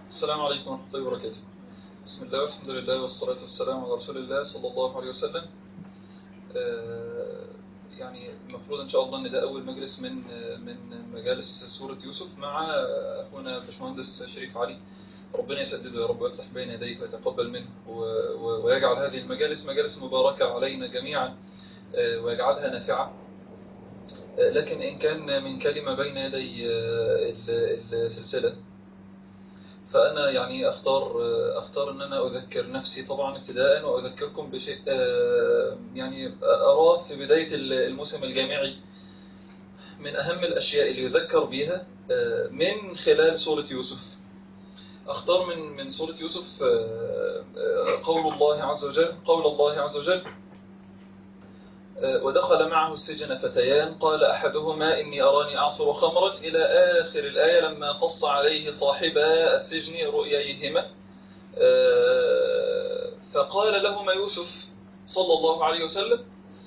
السلام عليكم ورحمة الله وبركاته بسم الله والحمد لله والصلاة والسلام على رسول الله صلى الله عليه وسلم آه، يعني المفروض إن شاء الله إن ده أول مجلس من من مجالس سورة يوسف مع أخونا باشمهندس شريف علي ربنا يسدده يا رب ويفتح بين يديه ويتقبل منه و- و- ويجعل هذه المجالس مجالس مباركة علينا جميعا آه، ويجعلها نافعة آه، لكن إن كان من كلمة بين يدي آه، ال- السلسلة فأنا يعني أختار أختار أن أنا أذكر نفسي طبعا ابتداء وأذكركم بشيء آه، يعني أراه في بداية الموسم الجامعي من أهم الأشياء اللي يذكر بها آه، من خلال سورة يوسف أختار من من سورة يوسف آه، آه، قول الله عز وجل قول الله عز وجل آه، ودخل معه السجن فتيان قال أحدهما إني أراني أعصر خمرا إلى آخر الآية لما قص عليه صاحبا السجن رؤييهما آه، فقال لهما يوسف صلى الله عليه وسلم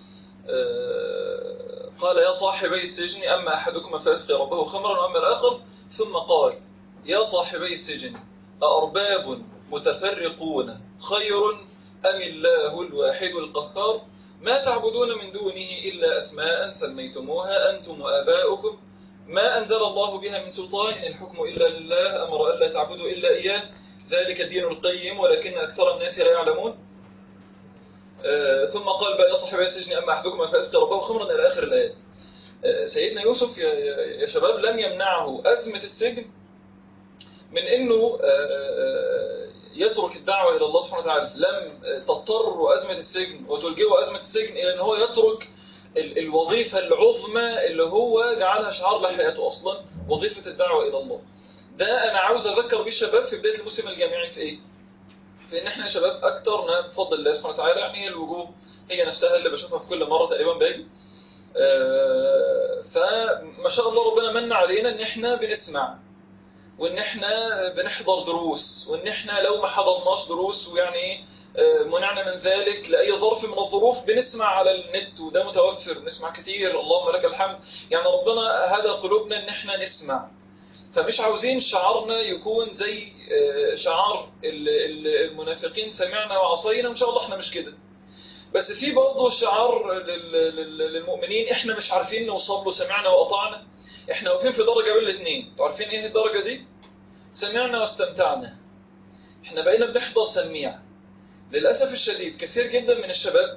آه، قال يا صاحبي السجن أما أحدكما فأسقي ربه خمرا وأما الآخر ثم قال يا صاحبي السجن أأرباب متفرقون خير أم الله الواحد القهار ما تعبدون من دونه إلا أسماء سميتموها أنتم وآباؤكم ما أنزل الله بها من سلطان إن الحكم إلا لله أمر ألا تعبدوا إلا إياه ذلك الدين القيم ولكن أكثر الناس لا يعلمون آه، ثم قال بقى يا صاحبي السجن أما أحدكم فأسقي ربه خمرا إلى آخر الآيات آه، سيدنا يوسف يا, يا يا شباب لم يمنعه أزمة السجن من أنه آه، يترك الدعوة إلى الله سبحانه وتعالى لم تضطر أزمة السجن وتلجئه أزمة السجن إلى أن هو يترك ال- الوظيفة العظمى اللي هو جعلها شعار لحياته أصلا وظيفة الدعوة إلى الله ده أنا عاوز أذكر بيه الشباب في بداية الموسم الجامعي في إيه؟ في إن إحنا يا شباب أكترنا بفضل الله سبحانه وتعالى يعني هي الوجوه هي نفسها اللي بشوفها في كل مرة تقريبا باجي آه، فما شاء الله ربنا من علينا إن إحنا بنسمع وان احنا بنحضر دروس وان احنا لو ما حضرناش دروس ويعني ايه آه، منعنا من ذلك لاي ظرف من الظروف بنسمع على النت وده متوفر بنسمع كتير اللهم لك الحمد يعني ربنا هدى قلوبنا ان احنا نسمع فمش عاوزين شعارنا يكون زي آه، شعار ال- ال- المنافقين سمعنا وعصينا وان شاء الله احنا مش كده بس في برضه شعار لل- لل- للمؤمنين احنا مش عارفين نوصل له سمعنا واطعنا احنا واقفين في درجه بين الاثنين انتوا عارفين ايه الدرجه دي سمعنا واستمتعنا احنا بقينا بنحضر سميع للاسف الشديد كثير جدا من الشباب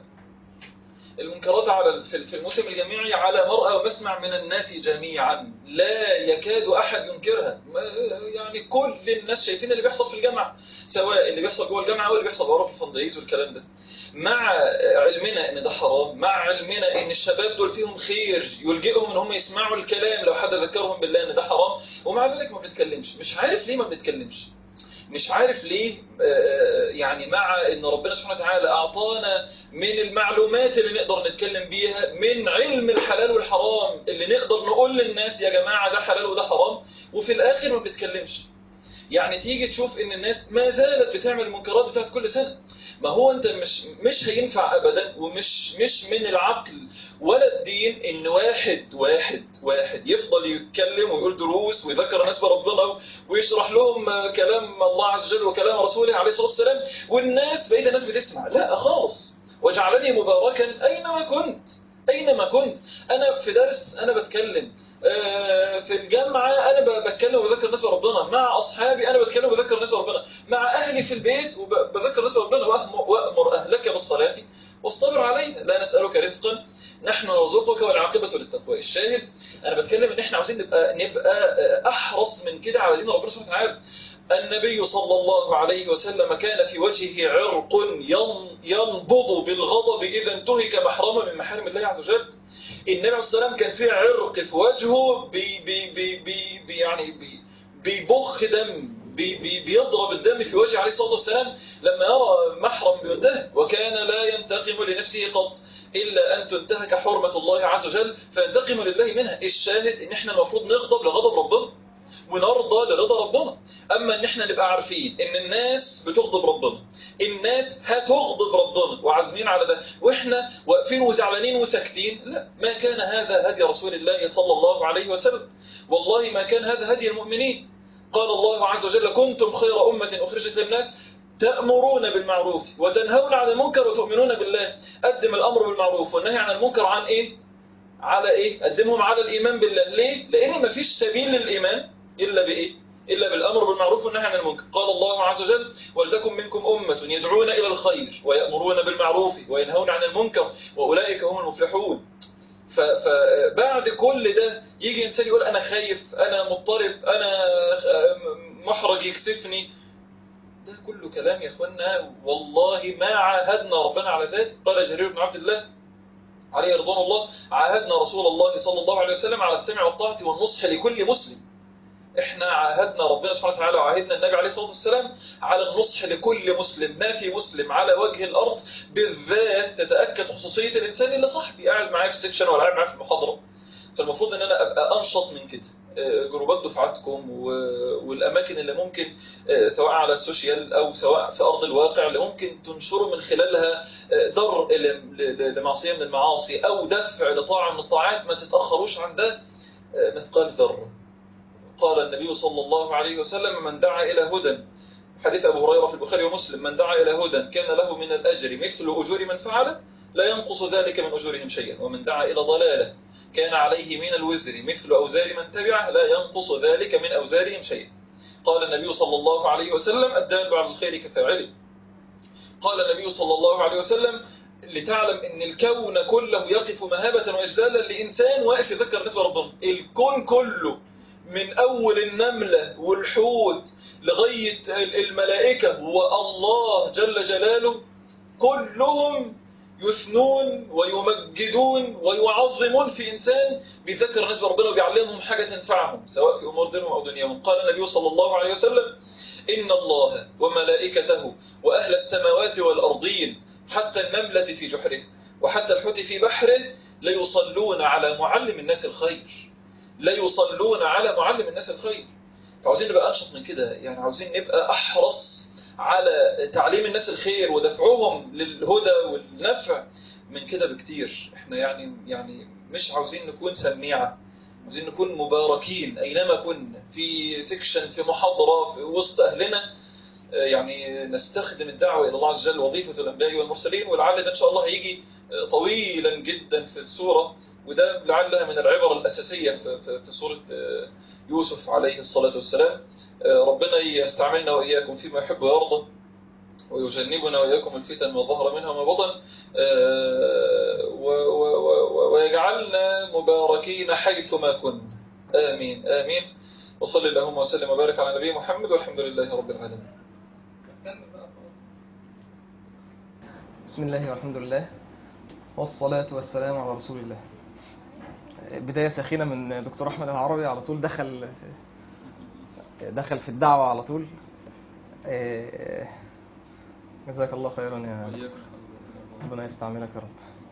المنكرات على في في الموسم الجامعي على مرأى ومسمع من الناس جميعا لا يكاد احد ينكرها ما- يعني كل الناس شايفين اللي بيحصل في الجامعه سواء اللي بيحصل جوه الجامعه او اللي بيحصل بره في الفندقيز والكلام ده مع علمنا ان ده حرام مع علمنا ان الشباب دول فيهم خير يلجئهم ان هم يسمعوا الكلام لو حد ذكرهم بالله ان ده حرام ومع ذلك ما بنتكلمش مش عارف ليه ما بنتكلمش مش عارف ليه آه، يعني مع ان ربنا سبحانه وتعالى اعطانا من المعلومات اللي نقدر نتكلم بيها من علم الحلال والحرام اللي نقدر نقول للناس يا جماعه ده حلال وده حرام وفي الاخر ما بنتكلمش يعني تيجي تشوف ان الناس ما زالت بتعمل المنكرات بتاعت كل سنه ما هو انت مش مش هينفع ابدا ومش مش من العقل ولا الدين ان واحد واحد واحد يفضل يتكلم ويقول دروس ويذكر الناس بربنا ويشرح لهم آه، كلام الله عز وجل وكلام رسوله عليه الصلاه والسلام والناس بقيت الناس بتسمع لا خالص وجعلني مباركا اينما كنت اينما كنت انا في درس انا بتكلم آه، في الجامعة أنا ب- بتكلم وبذكر الناس بربنا مع أصحابي أنا بتكلم وبذكر الناس بربنا مع أهلي في البيت وبذكر الناس بربنا وأهم- وأمر أهلك بالصلاة واصطبر عليها لا نسألك رزقا نحن نرزقك والعاقبة للتقوى الشاهد أنا بتكلم إن إحنا عاوزين نبقى نبقى آه، أحرص من كده على دين ربنا سبحانه وتعالى النبي صلى الله عليه وسلم كان في وجهه عرق ين- ينبض بالغضب إذا انتهك محرما من محارم الله عز وجل النبي عليه الصلاه والسلام كان في عرق في وجهه بي بي بي بي بي يعني بي بيبخ دم بي بي بيضرب الدم في وجهه عليه الصلاه والسلام لما يرى محرم بينتهك وكان لا ينتقم لنفسه قط الا ان تنتهك حرمه الله عز وجل فينتقم لله منها الشاهد ان احنا المفروض نغضب لغضب ربنا ونرضى لرضا ربنا اما ان احنا نبقى عارفين ان الناس بتغضب ربنا الناس هتغضب ربنا وعازمين على ده واحنا واقفين وزعلانين وساكتين لا ما كان هذا هدي رسول الله صلى الله عليه وسلم والله ما كان هذا هدي المؤمنين قال الله عز وجل كنتم خير أمة أخرجت للناس تأمرون بالمعروف وتنهون عن المنكر وتؤمنون بالله قدم الأمر بالمعروف والنهي عن المنكر عن إيه؟ على إيه؟ قدمهم على الإيمان بالله ليه؟ لأن مفيش سبيل للإيمان إلا بإيه؟ إلا بالأمر بالمعروف والنهي عن المنكر قال الله عز وجل ولتكن منكم أمة يدعون إلى الخير ويأمرون بالمعروف وينهون عن المنكر وأولئك هم المفلحون فبعد كل ده يجي إنسان يقول أنا خايف أنا مضطرب أنا محرج يكسفني ده كله كلام يا اخوانا والله ما عاهدنا ربنا على ذلك قال جرير بن عبد الله عليه رضوان الله عاهدنا رسول الله صلى الله عليه وسلم على السمع والطاعة والنصح لكل مسلم احنا عاهدنا ربنا سبحانه وتعالى وعاهدنا النبي عليه الصلاة والسلام على النصح لكل مسلم ما في مسلم على وجه الأرض بالذات تتأكد خصوصية الإنسان اللي صاحبي قاعد معايا في السكشن ولا قاعد معايا في المحاضرة فالمفروض ان انا ابقى انشط من كده جروبات دفعاتكم والاماكن اللي ممكن سواء على السوشيال او سواء في ارض الواقع اللي ممكن تنشروا من خلالها در لمعصيه من المعاصي او دفع لطاعه من الطاعات ما تتاخروش عن ده مثقال ذره قال النبي صلى الله عليه وسلم من دعا الى هدى حديث ابو هريره في البخاري ومسلم من دعا الى هدى كان له من الاجر مثل اجور من فعله لا ينقص ذلك من اجورهم شيئا ومن دعا الى ضلاله كان عليه من الوزر مثل أوزار من تبعه لا ينقص ذلك من أوزارهم شيئا قال النبي صلى الله عليه وسلم الدال على الخير كفاعله قال النبي صلى الله عليه وسلم لتعلم ان الكون كله يقف مهابة واجلالا لانسان واقف يذكر نسبة ربنا الكون كله من اول النملة والحوت لغاية الملائكة والله جل جلاله كلهم يثنون ويمجدون ويعظمون في إنسان بيذكر نسبة ربنا وبيعلمهم حاجة تنفعهم سواء في أمور دينهم أو دنياهم قال النبي صلى الله عليه وسلم إن الله وملائكته وأهل السماوات والأرضين حتى النملة في جحره وحتى الحوت في بحره ليصلون على معلم الناس الخير ليصلون على معلم الناس الخير فعاوزين نبقى أنشط من كده يعني عاوزين نبقى أحرص على تعليم الناس الخير ودفعهم للهدى والنفع من كده بكتير احنا يعني يعني مش عاوزين نكون سميعة عاوزين نكون مباركين اينما كنا في سكشن في محاضرة في وسط اهلنا يعني نستخدم الدعوة الى الله عز وجل وظيفة الانبياء والمرسلين ولعل ده ان شاء الله هيجي طويلا جدا في السورة وده لعلها من العبر الاساسية في, في, في سورة يوسف عليه الصلاة والسلام ربنا يستعملنا وإياكم فيما يحب ويرضى ويجنبنا وإياكم الفتن ما ظهر منها وما بطن ويجعلنا مباركين حيثما كنا آمين آمين وصلي اللهم وسلم وبارك على نبي محمد والحمد لله رب العالمين بسم الله والحمد لله والصلاة والسلام على رسول الله بداية سخينة من دكتور أحمد العربي على طول دخل دخل في الدعوة على طول جزاك الله خيرا يا ربنا يستعملك يا رب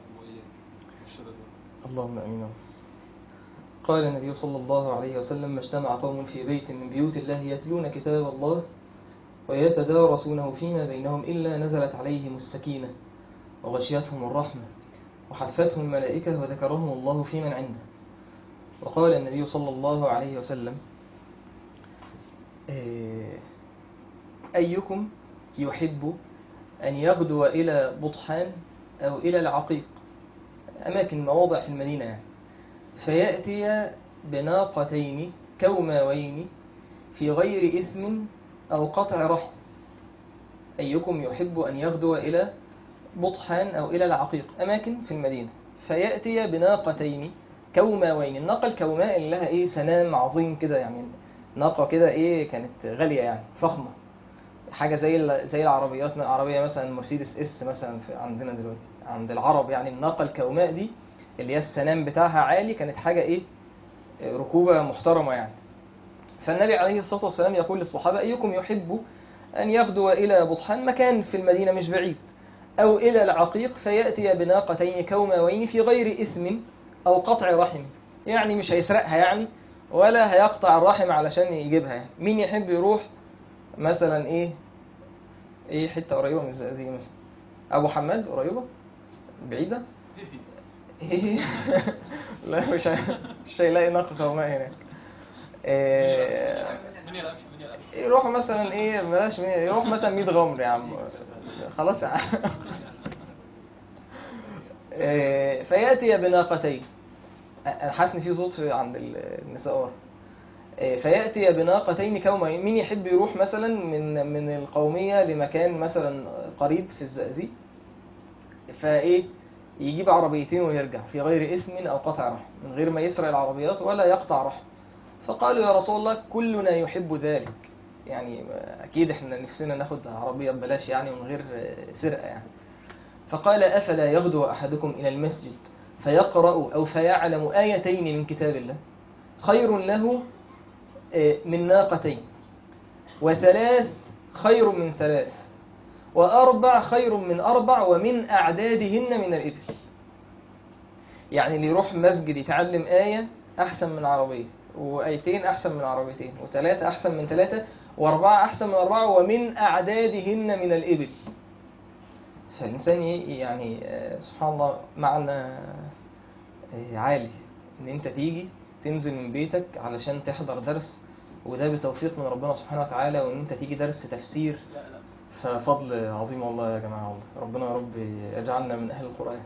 اللهم امين قال النبي صلى الله عليه وسلم ما اجتمع قوم في بيت من بيوت الله يتلون كتاب الله ويتدارسونه فيما بينهم إلا نزلت عليهم السكينة وغشيتهم الرحمة وحفتهم الملائكة وذكرهم الله في من عنده وقال النبي صلى الله عليه وسلم أيكم يحب أن يغدو إلى بطحان أو إلى العقيق أماكن مواضع في المدينة يعني فيأتي بناقتين كوماوين في غير إثم أو قطع رحم أيكم يحب أن يغدو إلى بطحان أو إلى العقيق أماكن في المدينة فيأتي بناقتين كوماوين الناقة الكوماء اللي لها إيه سنام عظيم كده يعني ناقة كده إيه كانت غالية يعني فخمة حاجة زي زي العربيات عربية مثلا مرسيدس اس مثلا في عندنا دلوقتي عند العرب يعني الناقة الكوماء دي اللي هي السنام بتاعها عالي كانت حاجة ايه ركوبة محترمة يعني فالنبي عليه الصلاة والسلام يقول للصحابة أيكم يحب أن يغدو إلى بطحان مكان في المدينة مش بعيد أو إلى العقيق فيأتي بناقتين كوماوين في غير إثم أو قطع رحم يعني مش هيسرقها يعني ولا هيقطع الرحم علشان يجيبها يعني. مين يحب يروح مثلا ايه ايه حتة قريبة من الزقازيق مثلا ابو حماد قريبة بعيدة ايه لا مش مش هيلاقي ناقة قوماء هناك إيه منيا القمح منيا القمح يروح مثلا ايه بلاش مية يروح مثلا 100 غمر يا عم خلاص يا عم إيه، فياتي بناقتين انا حاسس ان في صوت في- عند ال- النساء ورا. إيه، فياتي بناقتين كوما مين يحب يروح مثلا من من القوميه لمكان مثلا قريب في الزقازيق فايه يجيب عربيتين ويرجع في غير اثم او قطع رحم من غير ما يسرق العربيات ولا يقطع رحم فقالوا يا رسول الله كلنا يحب ذلك يعني اكيد احنا نفسنا ناخد عربيه ببلاش يعني ومن غير سرقه يعني فقال افلا يغدو احدكم الى المسجد فيقرا او فيعلم ايتين من كتاب الله خير له آه، من ناقتين وثلاث خير من ثلاث وأربع خير من أربع ومن أعدادهن من الإبل يعني اللي يروح مسجد يتعلم آية أحسن من عربية وآيتين أحسن من عربيتين وثلاثة أحسن من ثلاثة وأربعة أحسن من أربعة ومن أعدادهن من الإبل فالإنسان ي- يعني آه، سبحان الله معنى آه، عالي إن أنت تيجي تنزل من بيتك علشان تحضر درس وده بتوفيق من ربنا سبحانه وتعالى وإن أنت تيجي درس تفسير لا لا ففضل عظيم والله يا جماعة والله ربنا يا رب يجعلنا من أهل القرآن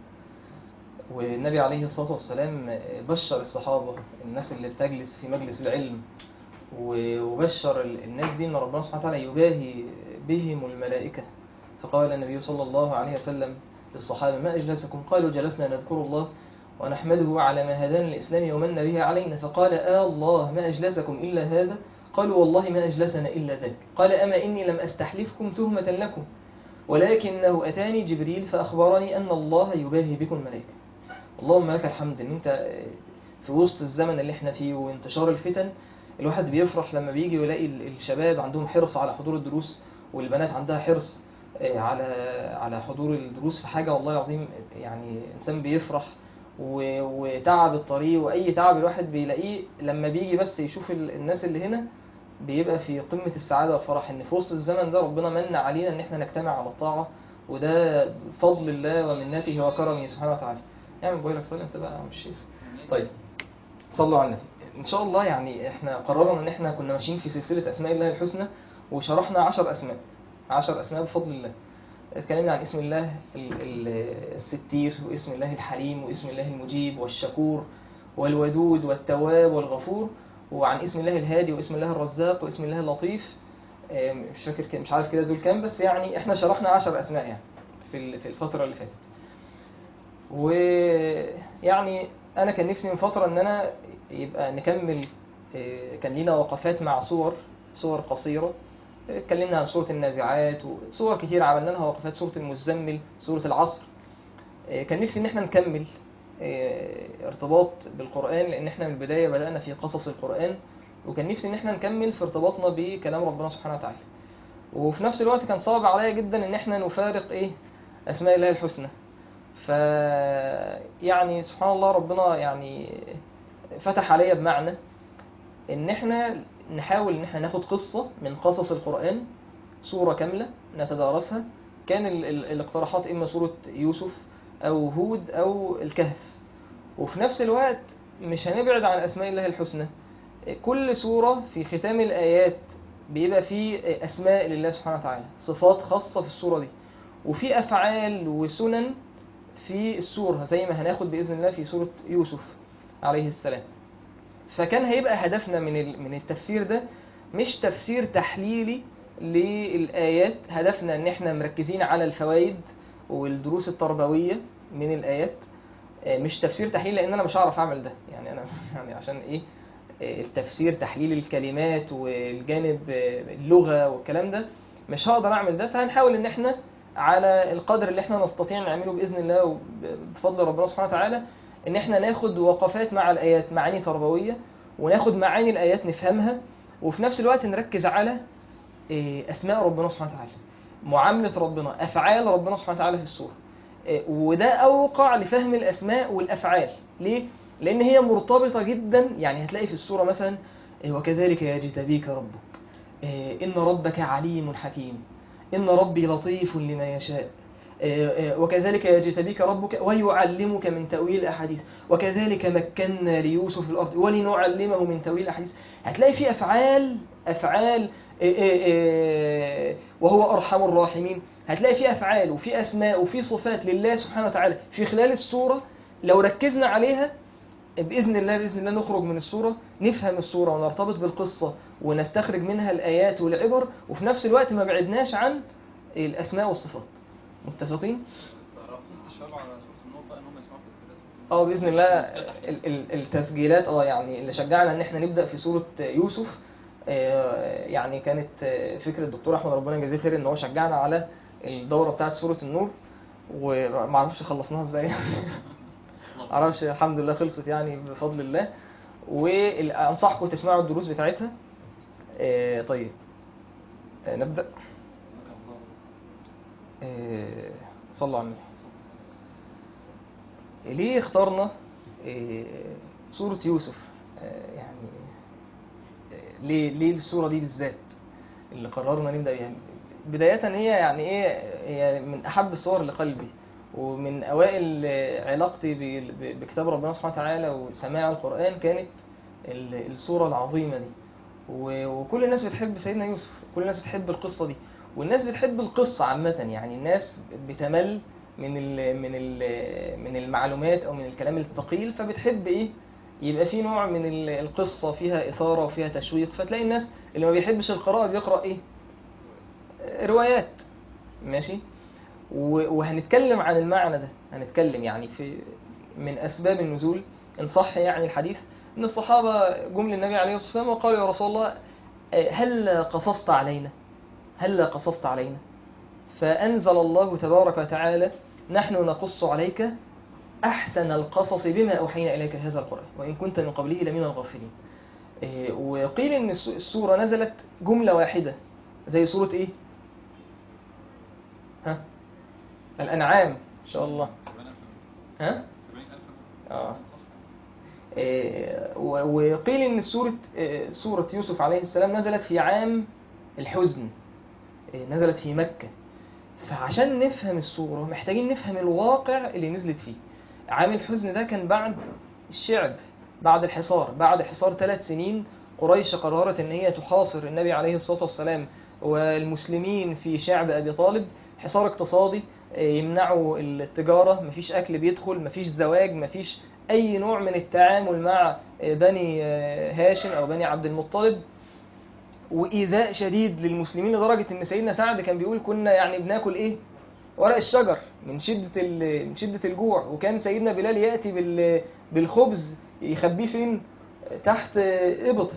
والنبي عليه الصلاة والسلام بشر الصحابة الناس اللي بتجلس في مجلس العلم و- وبشر ال- الناس دي ان ربنا سبحانه وتعالى يباهي بهم الملائكة فقال النبي صلى الله عليه وسلم للصحابة ما أجلسكم قالوا جلسنا نذكر الله ونحمده على ما هدانا الإسلام ومن به علينا فقال آه الله ما أجلسكم إلا هذا قالوا والله ما أجلسنا إلا ذاك قال أما إني لم أستحلفكم تهمة لكم ولكنه أتاني جبريل فأخبرني أن الله يباهي بكم الملائكة اللهم لك الحمد ان انت في وسط الزمن اللي احنا فيه وانتشار الفتن الواحد بيفرح لما بيجي ويلاقي ال- الشباب عندهم حرص على حضور الدروس والبنات عندها حرص آه، على على حضور الدروس في حاجة والله العظيم يعني انسان بيفرح و- وتعب الطريق واي تعب الواحد بيلاقيه لما بيجي بس يشوف ال- الناس اللي هنا بيبقى في قمة السعادة والفرح ان في وسط الزمن ده ربنا من علينا ان احنا نجتمع على الطاعة وده فضل الله ومنته وكرمه سبحانه وتعالى اعمل موبايلك صلي انت بقى يا عم الشيخ طيب صلوا على النبي ان شاء الله يعني احنا قررنا ان احنا كنا ماشيين في سلسلة اسماء الله الحسنى وشرحنا عشر اسماء عشر اسماء بفضل الله اتكلمنا عن اسم الله ال- ال- الستير واسم الله الحليم واسم الله المجيب والشكور والودود والتواب والغفور وعن اسم الله الهادي واسم الله الرزاق واسم الله اللطيف آه، مش فاكر كده- مش عارف كده دول كام بس يعني احنا شرحنا عشر اسماء يعني في ال- في الفترة اللي فاتت ويعني انا كان نفسي من فتره ان انا يبقى نكمل إيه، كان لينا وقفات مع صور صور قصيره إيه، اتكلمنا عن سوره النازعات وصور كتير عملنا لها وقفات سوره المزمل سوره العصر إيه، كان نفسي ان احنا نكمل إيه، ارتباط بالقران لان احنا من البدايه بدانا في قصص القران وكان نفسي ان احنا نكمل في ارتباطنا بكلام ربنا سبحانه وتعالى وفي نفس الوقت كان صعب عليا جدا ان احنا نفارق ايه اسماء الله الحسنى ف يعني سبحان الله ربنا يعني فتح عليا بمعنى ان احنا نحاول ان احنا ناخد قصة من قصص القرآن سورة كاملة نتدارسها كان ال ال الاقتراحات اما سورة يوسف او هود او الكهف وفي نفس الوقت مش هنبعد عن اسماء الله الحسنى كل سورة في ختام الايات بيبقى فيه اسماء لله سبحانه وتعالى صفات خاصة في السورة دي وفي افعال وسنن في السورة زي ما هناخد بإذن الله في سورة يوسف عليه السلام فكان هيبقى هدفنا من ال- من التفسير ده مش تفسير تحليلي للآيات هدفنا ان احنا مركزين على الفوائد والدروس التربوية من الآيات آه، مش تفسير تحليل لان انا مش هعرف اعمل ده يعني انا يعني عشان ايه آه، التفسير تحليل الكلمات والجانب آه، اللغة والكلام ده مش هقدر اعمل ده فهنحاول ان احنا على القدر اللي احنا نستطيع نعمله باذن الله وبفضل ربنا سبحانه وتعالى ان احنا ناخد وقفات مع الايات معاني تربويه وناخد معاني الايات نفهمها وفي نفس الوقت نركز على إيه، اسماء ربنا سبحانه وتعالى معامله ربنا افعال ربنا سبحانه وتعالى في السوره إيه، وده اوقع لفهم الاسماء والافعال ليه لان هي مرتبطه جدا يعني هتلاقي في السوره مثلا إيه، وكذلك يجتبيك ربك إيه، ان ربك عليم حكيم إن ربي لطيف لما يشاء آه، آه، وكذلك يجتبيك ربك ويعلمك من تأويل الأحاديث وكذلك مكنا ليوسف في الأرض ولنعلمه من تأويل الأحاديث هتلاقي في أفعال افعال إيه إيه إيه وهو ارحم الراحمين هتلاقي في افعال وفي اسماء وفي صفات لله سبحانه وتعالى في خلال السوره لو ركزنا عليها باذن الله باذن الله نخرج من السوره نفهم السوره ونرتبط بالقصه ونستخرج منها الايات والعبر وفي نفس الوقت ما بعدناش عن الاسماء والصفات متفقين الشبع على سورة النور بقى ان هم يسمعوا تسجيلات اه باذن الله ال- ال- التسجيلات اه يعني اللي شجعنا ان احنا نبدا في سوره يوسف آه، يعني كانت آه، فكره الدكتور احمد ربنا يجزيه خير ان هو شجعنا على الدوره بتاعه سوره النور وما اعرفش خلصناها ازاي معرفش الحمد لله خلصت يعني بفضل الله وانصحكم تسمعوا الدروس بتاعتها آه، طيب آه، نبدا آه، صلوا على النبي ليه اخترنا آه، سورة يوسف آه، يعني آه، ليه ليه السورة دي بالذات اللي قررنا نبدأ بيها بداية هي يعني ايه هي من أحب الصور لقلبي ومن أوائل آه، علاقتي ب- ب- بكتاب ربنا سبحانه وتعالى وسماع القرآن كانت ال- السورة العظيمة دي و- وكل الناس بتحب سيدنا يوسف كل الناس بتحب القصة دي والناس بتحب القصة عامة يعني الناس بتمل من ال من ال من المعلومات او من الكلام الثقيل فبتحب ايه يبقى في نوع من ال- القصة فيها إثارة وفيها تشويق فتلاقي الناس اللي ما بيحبش القراءة بيقرأ ايه روايات ماشي و- وهنتكلم عن المعنى ده هنتكلم يعني في من أسباب النزول إن صح يعني الحديث إن الصحابة جم للنبي عليه الصلاة والسلام وقالوا يا رسول الله آه، هل قصصت علينا هل قصصت علينا فأنزل الله تبارك وتعالى نحن نقص عليك أحسن القصص بما أوحينا إليك هذا القرآن وإن كنت من قبله لمن الغافلين إيه، وقيل إن الس- السورة نزلت جملة واحدة زي سورة إيه؟ ها؟ الأنعام إن شاء الله 70000 ها؟ 70000 آه. إيه، و- وقيل ان سورة إيه، سورة يوسف عليه السلام نزلت في عام الحزن إيه، نزلت في مكة فعشان نفهم السورة محتاجين نفهم الواقع اللي نزلت فيه عام الحزن ده كان بعد الشعب بعد الحصار بعد حصار ثلاث سنين قريش قررت ان هي تحاصر النبي عليه الصلاة والسلام والمسلمين في شعب ابي طالب حصار اقتصادي إيه، يمنعوا التجارة مفيش اكل بيدخل مفيش زواج مفيش اي نوع من التعامل مع إيه، بني آه، هاشم او بني عبد المطلب وإيذاء شديد للمسلمين لدرجة إن سيدنا سعد كان بيقول كنا يعني بناكل إيه؟ ورق الشجر من شدة ال- من شدة الجوع وكان سيدنا بلال يأتي بال- بالخبز يخبيه فين؟ تحت إبطه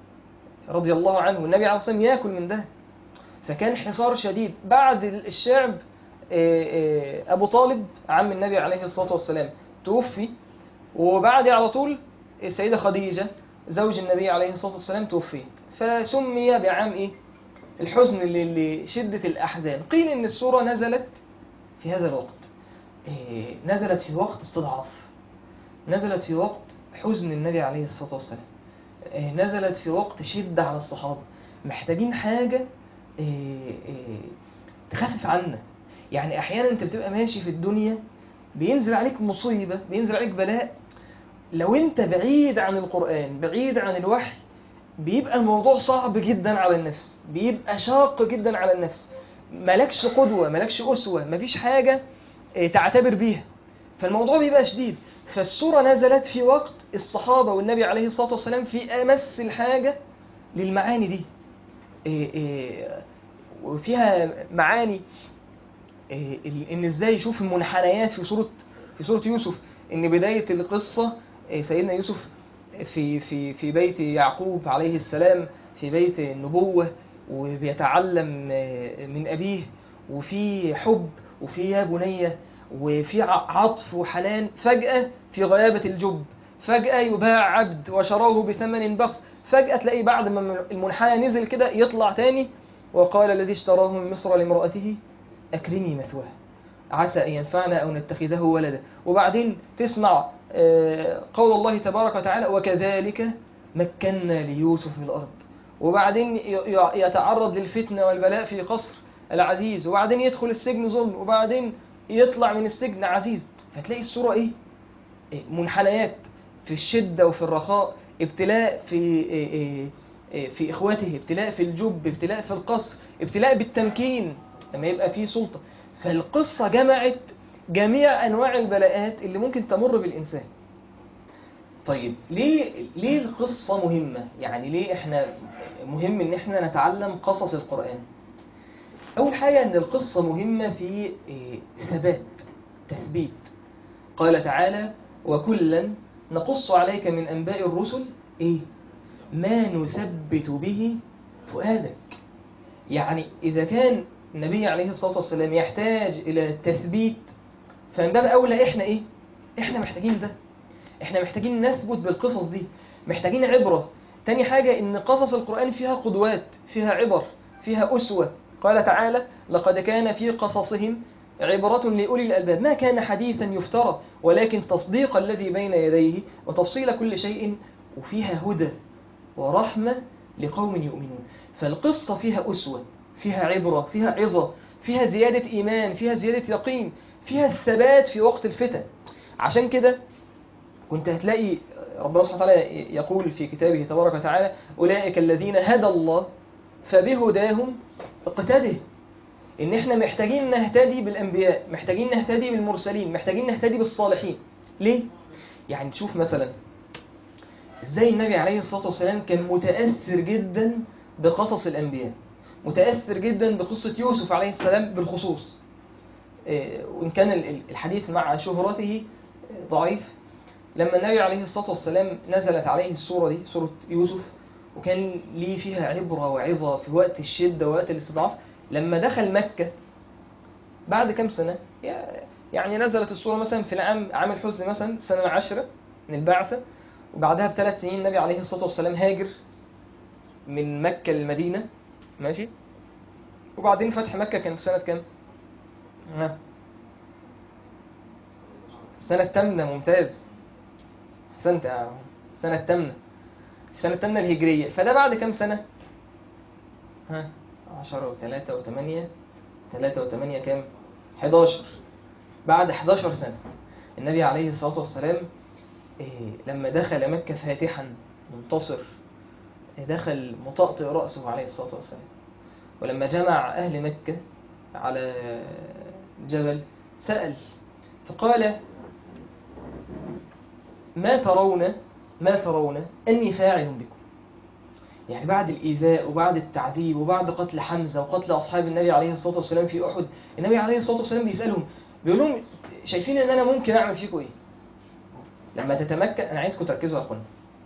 رضي الله عنه والنبي عليه الصلاة والسلام ياكل من ده فكان حصار شديد بعد الشعب آه، آه، أبو طالب عم النبي عليه الصلاة والسلام توفي وبعد على طول السيدة خديجة زوج النبي عليه الصلاة والسلام توفي فسمي بعام إيه؟ الحزن ل- لشدة الأحزان قيل إن السورة نزلت في هذا الوقت إيه، نزلت في وقت استضعاف نزلت في وقت حزن النبي عليه الصلاة والسلام إيه، نزلت في وقت شدة على الصحابة محتاجين حاجة إيه، إيه، تخفف عنا يعني أحيانا أنت بتبقى ماشي في الدنيا بينزل عليك مصيبة بينزل عليك بلاء لو أنت بعيد عن القرآن بعيد عن الوحي بيبقى الموضوع صعب جدا على النفس بيبقى شاق جدا على النفس مالكش قدوة مالكش أسوة مفيش حاجة آه، تعتبر بيها فالموضوع بيبقى شديد فالسورة نزلت في وقت الصحابة والنبي عليه الصلاة والسلام في أمس الحاجة للمعاني دي آه، آه، وفيها معاني آه، ال- ان ازاي يشوف المنحنيات في سورة في سورة يوسف ان بداية القصة آه، سيدنا يوسف في في في بيت يعقوب عليه السلام في بيت النبوة وبيتعلم آه، من أبيه وفي حب وفي يا بنية وفي ع- عطف وحنان فجأة في غيابة الجب فجأة يباع عبد وشروه بثمن بخس فجأة تلاقي بعد ما المنحنى نزل كده يطلع تاني وقال الذي اشتراه من مصر لامرأته أكرمي مثواه عسى أن ينفعنا أو نتخذه ولدا وبعدين تسمع آه، قول الله تبارك وتعالى وكذلك مكنا ليوسف في الأرض وبعدين ي- ي- يتعرض للفتنة والبلاء في قصر العزيز وبعدين يدخل السجن ظلم وبعدين يطلع من السجن عزيز فتلاقي الصورة إيه؟ إيه، منحنيات في الشدة وفي الرخاء ابتلاء في إيه، إيه، إيه، في إخوته ابتلاء في الجب ابتلاء في القصر ابتلاء بالتمكين لما يبقى فيه سلطة فالقصة جمعت جميع أنواع البلاءات اللي ممكن تمر بالإنسان طيب ليه ليه القصة مهمة؟ يعني ليه احنا مهم ان احنا نتعلم قصص القرآن؟ أول حاجة ان القصة مهمة في إيه، ثبات تثبيت قال تعالى وكلا نقص عليك من أنباء الرسل إيه؟ ما نثبت به فؤادك يعني إذا كان النبي عليه الصلاة والسلام يحتاج إلى تثبيت فمن باب أولى إحنا إيه؟ إحنا محتاجين ده إحنا محتاجين نثبت بالقصص دي محتاجين عبرة تاني حاجة إن قصص القرآن فيها قدوات فيها عبر فيها أسوة قال تعالى لقد كان في قصصهم عبرة لأولي الألباب ما كان حديثا يفترى ولكن تصديق الذي بين يديه وتفصيل كل شيء وفيها هدى ورحمة لقوم يؤمنون فالقصة فيها أسوة فيها عبرة فيها عظة فيها زيادة إيمان فيها زيادة يقين فيها الثبات في وقت الفتن عشان كده كنت هتلاقي ربنا سبحانه وتعالى يقول في كتابه تبارك وتعالى أولئك الذين هدى الله فبهداهم اقتده ان احنا محتاجين نهتدي بالانبياء محتاجين نهتدي بالمرسلين محتاجين نهتدي بالصالحين ليه يعني تشوف مثلا ازاي النبي عليه الصلاة والسلام كان متأثر جدا بقصص الانبياء متأثر جدا بقصة يوسف عليه السلام بالخصوص إيه، وإن كان ال- ال- الحديث مع شهرته ضعيف لما النبي عليه الصلاة والسلام نزلت عليه السورة دي سورة يوسف وكان ليه فيها عبرة وعظة في وقت الشدة ووقت الاستضعاف لما دخل مكة بعد كم سنة يعني نزلت السورة مثلا في العام عام الحزن مثلا سنة عشرة من البعثة وبعدها بثلاث سنين النبي عليه الصلاة والسلام هاجر من مكة للمدينة ماشي وبعدين فتح مكة كان في سنة كام؟ ها السنة الثامنة ممتاز أحسنت يا السنة الثامنة السنة الثامنة الهجرية فده بعد كام سنة؟ ها 10 و3 و8 3 و8 كام؟ 11 بعد 11 سنة النبي عليه الصلاة والسلام إيه، لما دخل مكة فاتحا منتصر إيه، دخل مطأطئ رأسه عليه الصلاة والسلام ولما جمع أهل مكة على جبل سأل فقال ما ترون ما ترون أني فاعل بكم يعني بعد الإيذاء وبعد التعذيب وبعد قتل حمزة وقتل أصحاب النبي عليه الصلاة والسلام في أحد النبي عليه الصلاة والسلام بيسألهم بيقول لهم شايفين أن أنا ممكن أعمل فيكم إيه لما تتمكن أنا عايزكم تركزوا يا أخوانا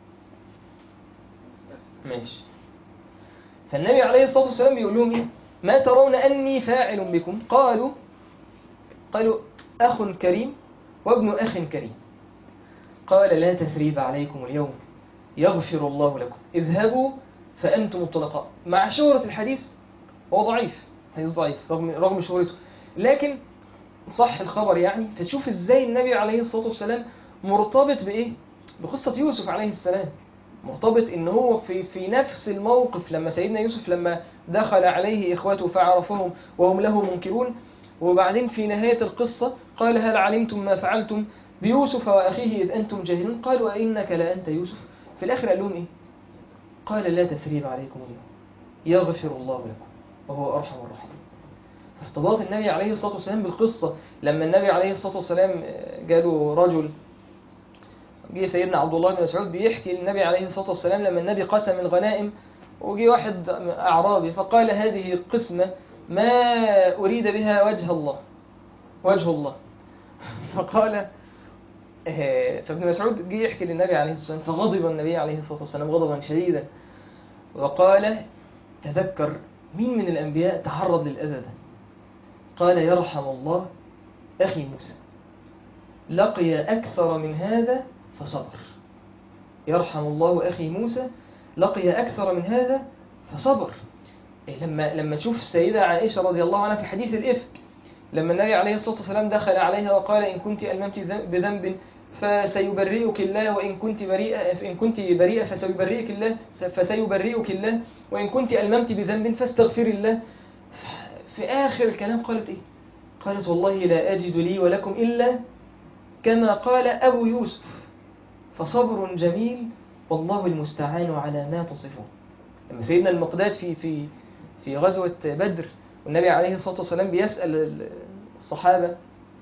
ماشي فالنبي عليه الصلاة والسلام بيقول لهم إيه ما ترون أني فاعل بكم قالوا قالوا أخ كريم وابن أخ كريم قال لا تثريب عليكم اليوم يغفر الله لكم اذهبوا فأنتم الطلقاء مع شهرة الحديث هو ضعيف حديث ضعيف رغم, رغم شهرته لكن صح الخبر يعني فتشوف ازاي النبي عليه الصلاة والسلام مرتبط بإيه بقصة يوسف عليه السلام مرتبط ان هو في في نفس الموقف لما سيدنا يوسف لما دخل عليه اخوته فعرفهم وهم له منكرون وبعدين في نهاية القصة قال هل علمتم ما فعلتم بيوسف وأخيه إذ أنتم جاهلون قالوا أئنك لأنت يوسف في الآخر قال لهم إيه قال لا تثريب عليكم اليوم يغفر الله لكم وهو أرحم الراحمين ارتباط النبي عليه الصلاة والسلام بالقصة لما النبي عليه الصلاة والسلام جاله رجل جه سيدنا عبد الله بن مسعود بيحكي للنبي عليه الصلاة والسلام لما النبي قسم الغنائم وجي واحد أعرابي فقال هذه قسمة ما أريد بها وجه الله وجه الله فقال آه، فابن مسعود جه يحكي للنبي عليه الصلاة والسلام فغضب النبي عليه الصلاة والسلام غضبا شديدا وقال تذكر مين من الأنبياء تعرض للأذى ده قال يرحم الله أخي موسى لقي أكثر من هذا فصبر يرحم الله أخي موسى لقي أكثر من هذا فصبر إيه لما لما تشوف السيدة عائشة رضي الله عنها في حديث الإفك لما النبي عليه الصلاة والسلام دخل عليها وقال إن كنت ألممت بذنب فسيبرئك الله وإن كنت بريئة إن كنت بريئة فسيبرئك الله فسيبرئك الله وإن كنت ألممت بذنب فاستغفر الله في آخر الكلام قالت إيه؟ قالت والله لا أجد لي ولكم إلا كما قال أبو يوسف فصبر جميل والله المستعان على ما تصفون لما سيدنا المقداد في في في غزوة بدر والنبي عليه الصلاة والسلام بيسأل الصحابة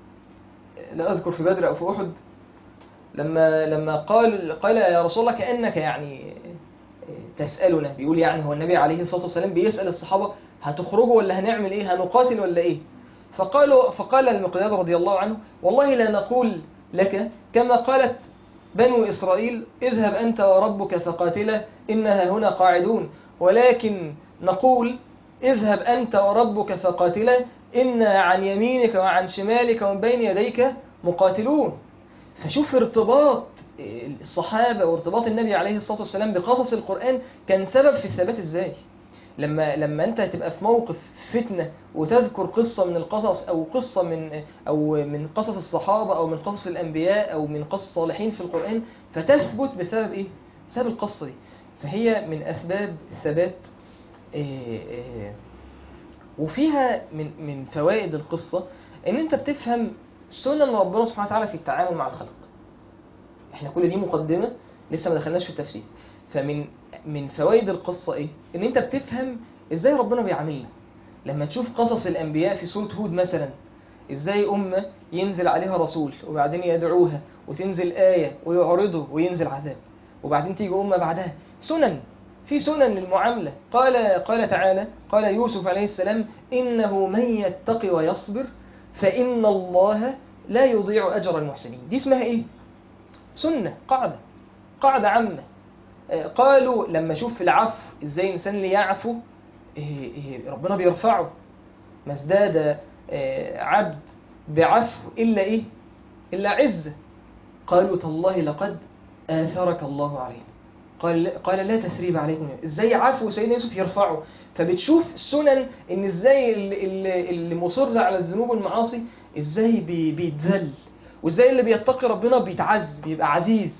لا أذكر في بدر أو في أحد لما لما قال قال يا رسول الله كأنك يعني تسألنا بيقول يعني هو النبي عليه الصلاة والسلام بيسأل الصحابة هتخرجوا ولا هنعمل إيه هنقاتل ولا إيه فقالوا فقال المقداد رضي الله عنه والله لا نقول لك كما قالت بنو إسرائيل اذهب أنت وربك فقاتلا إنها هنا قاعدون ولكن نقول اذهب أنت وربك فقاتلا إنا عن يمينك وعن شمالك ومن بين يديك مقاتلون فشوف ارتباط الصحابة وارتباط النبي عليه الصلاة والسلام بقصص القرآن كان سبب في الثبات ازاي لما لما انت تبقى في موقف فتنة وتذكر قصة من القصص او قصة من او من قصص الصحابة او من قصص الانبياء او من قصص الصالحين في القرآن فتثبت بسبب ايه بسبب القصة دي فهي من اسباب الثبات إيه إيه وفيها من من فوائد القصة ان انت بتفهم سنن ربنا سبحانه وتعالى في التعامل مع الخلق احنا كل دي مقدمة لسه ما دخلناش في التفسير فمن من فوائد القصة ايه ان انت بتفهم ازاي ربنا بيعاملنا لما تشوف قصص الانبياء في سورة هود مثلا ازاي امة ينزل عليها رسول وبعدين يدعوها وتنزل آية ويعرضه وينزل عذاب وبعدين تيجي امة بعدها سنن في سنن للمعاملة قال قال تعالى قال يوسف عليه السلام إنه من يتقي ويصبر فإن الله لا يضيع أجر المحسنين دي اسمها إيه؟ سنة قاعدة قاعدة عامة قالوا لما شوف العفو إزاي الإنسان اللي يعفو إيه إيه ربنا بيرفعه ما ازداد عبد بعفو إلا إيه؟ إلا عزة قالوا تالله لقد آثرك الله عليه قال قال لا تثريب عليكم ازاي عفو سيدنا يوسف يرفعه فبتشوف السنن ان ازاي اللي, اللي مصر على الذنوب والمعاصي ازاي بي بيتذل وازاي اللي بيتقي ربنا بيتعز بيبقى عزيز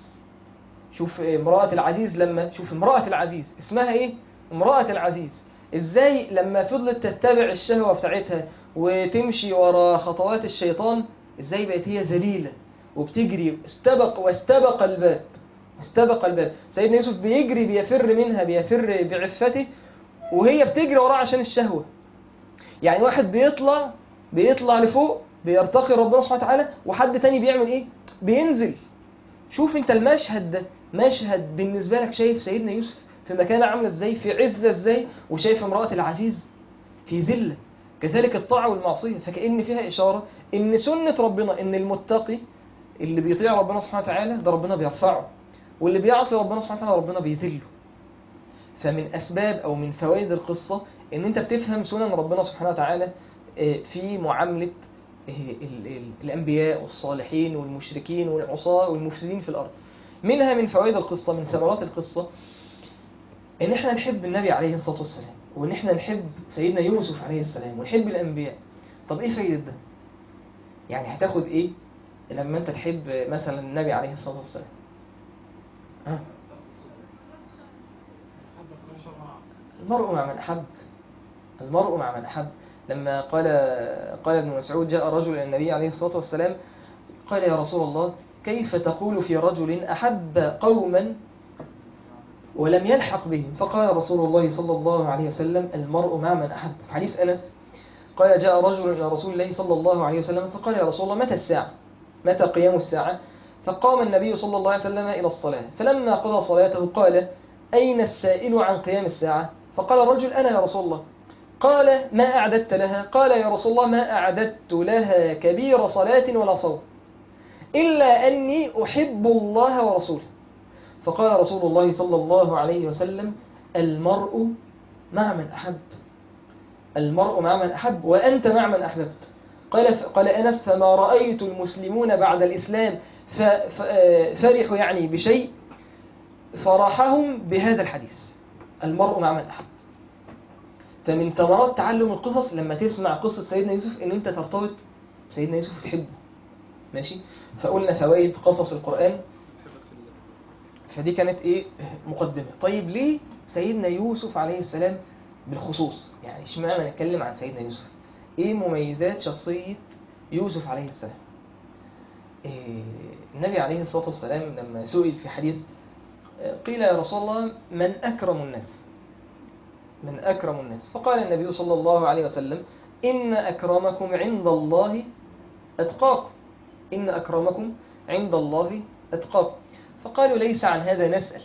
شوف امرأة العزيز لما شوف امرأة العزيز اسمها ايه امرأة العزيز ازاي لما فضلت تتبع الشهوة بتاعتها وتمشي ورا خطوات الشيطان ازاي بقت هي ذليلة وبتجري استبق واستبق الباب استبق الباب سيدنا يوسف بيجري بيفر منها بيفر بعفته وهي بتجري وراه عشان الشهوة يعني واحد بيطلع بيطلع لفوق بيرتقي ربنا سبحانه وتعالى وحد تاني بيعمل ايه بينزل شوف انت المشهد ده مشهد بالنسبة لك شايف سيدنا يوسف في مكانة عاملة ازاي في عزة ازاي وشايف امرأة العزيز في ذلة كذلك الطاعة والمعصية فكأن فيها إشارة ان سنة ربنا ان المتقي اللي بيطيع ربنا سبحانه وتعالى ده ربنا بيرفعه واللي بيعصي ربنا سبحانه وتعالى ربنا بيذله فمن أسباب أو من فوائد القصة إن أنت بتفهم سنن ربنا سبحانه وتعالى في معاملة الأنبياء والصالحين والمشركين والعصاة والمفسدين في الأرض منها من فوائد القصة من ثمرات القصة إن إحنا نحب النبي عليه الصلاة والسلام وإن إحنا نحب سيدنا يوسف عليه السلام ونحب الأنبياء طب إيه فايدة ده؟ يعني هتاخد إيه لما أنت تحب مثلا النبي عليه الصلاة والسلام ها؟ المرء مع من أحب المرء مع من أحب لما قال قال ابن مسعود جاء رجل إلى النبي عليه الصلاة والسلام قال يا رسول الله كيف تقول في رجل أحب قوما ولم يلحق بهم فقال رسول الله صلى الله عليه وسلم المرء مع من أحب في حديث أنس قال جاء رجل إلى رسول الله صلى الله عليه وسلم فقال يا رسول الله متى الساعة متى قيام الساعة فقام النبي صلى الله عليه وسلم إلى الصلاة فلما قضى صلاته قال أين السائل عن قيام الساعة فقال الرجل أنا يا رسول الله قال ما أعددت لها قال يا رسول الله ما أعددت لها كبير صلاة ولا صوم إلا أني أحب الله ورسوله فقال رسول الله صلى الله عليه وسلم المرء مع من أحب المرء مع من أحب وأنت مع من أحببت قال قال أنس فما رأيت المسلمون بعد الإسلام فرحوا يعني بشيء فرحهم بهذا الحديث المرء مع من أحب فمن ثمرات تعلم القصص لما تسمع قصة سيدنا يوسف ان انت ترتبط سيدنا يوسف وتحبه ماشي فقلنا فوائد قصص القرآن فدي كانت ايه مقدمة طيب ليه سيدنا يوسف عليه السلام بالخصوص يعني اشمعنى نتكلم عن سيدنا يوسف ايه مميزات شخصية يوسف عليه السلام إيه النبي عليه الصلاة والسلام لما سئل في حديث قيل يا رسول الله من أكرم الناس من أكرم الناس فقال النبي صلى الله عليه وسلم إن أكرمكم عند الله أتقاكم إن أكرمكم عند الله أتقاكم فقالوا ليس عن هذا نسأل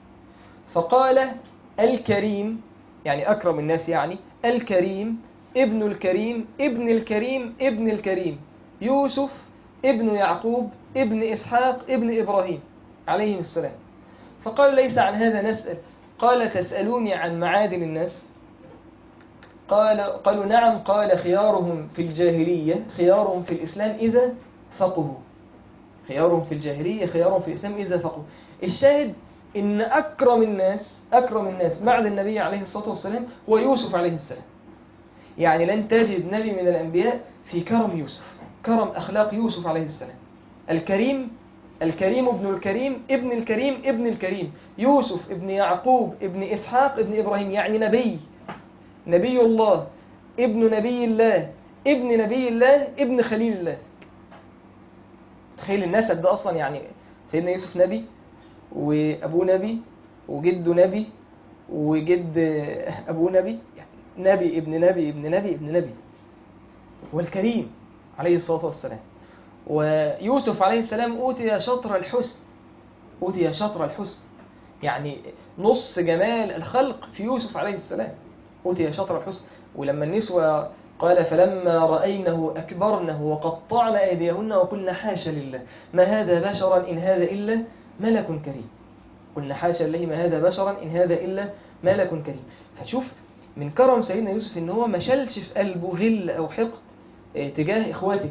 فقال الكريم يعني أكرم الناس يعني الكريم ابن الكريم ابن الكريم ابن الكريم يوسف ابن يعقوب ابن إسحاق ابن إبراهيم عليهم السلام فقال ليس عن هذا نسأل قال تسألوني عن معادن الناس قال قالوا نعم قال خيارهم في الجاهلية خيارهم في الإسلام إذا فقهوا خيارهم في الجاهلية خيارهم في الإسلام إذا فقهوا الشاهد إن أكرم الناس أكرم الناس بعد النبي عليه الصلاة والسلام هو يوسف عليه السلام يعني لن تجد نبي من الأنبياء في كرم يوسف كرم أخلاق يوسف عليه السلام الكريم الكريم ابن الكريم ابن الكريم ابن الكريم يوسف ابن يعقوب ابن إسحاق ابن إبراهيم يعني نبي نبي الله ابن نبي الله ابن نبي الله ابن خليل الله تخيل النسب ده أصلا يعني سيدنا يوسف نبي وأبوه نبي وجده نبي وجد أبوه نبي يعني نبي ابن نبي ابن نبي ابن نبي والكريم عليه الصلاة والسلام ويوسف عليه السلام أوتي شطر الحسن أوتي شطر الحسن يعني نص جمال الخلق في يوسف عليه السلام أوتي شطر الحسن ولما النسوة قال فلما رأينه أكبرنه وقطعن أيديهن وقلنا حاشا لله ما هذا بشرا إن هذا إلا ملك كريم قلنا حاشا لله ما هذا بشرا إن هذا إلا ملك كريم فشوف من كرم سيدنا يوسف إن هو ما شالش في قلبه غل أو حقد تجاه إخواته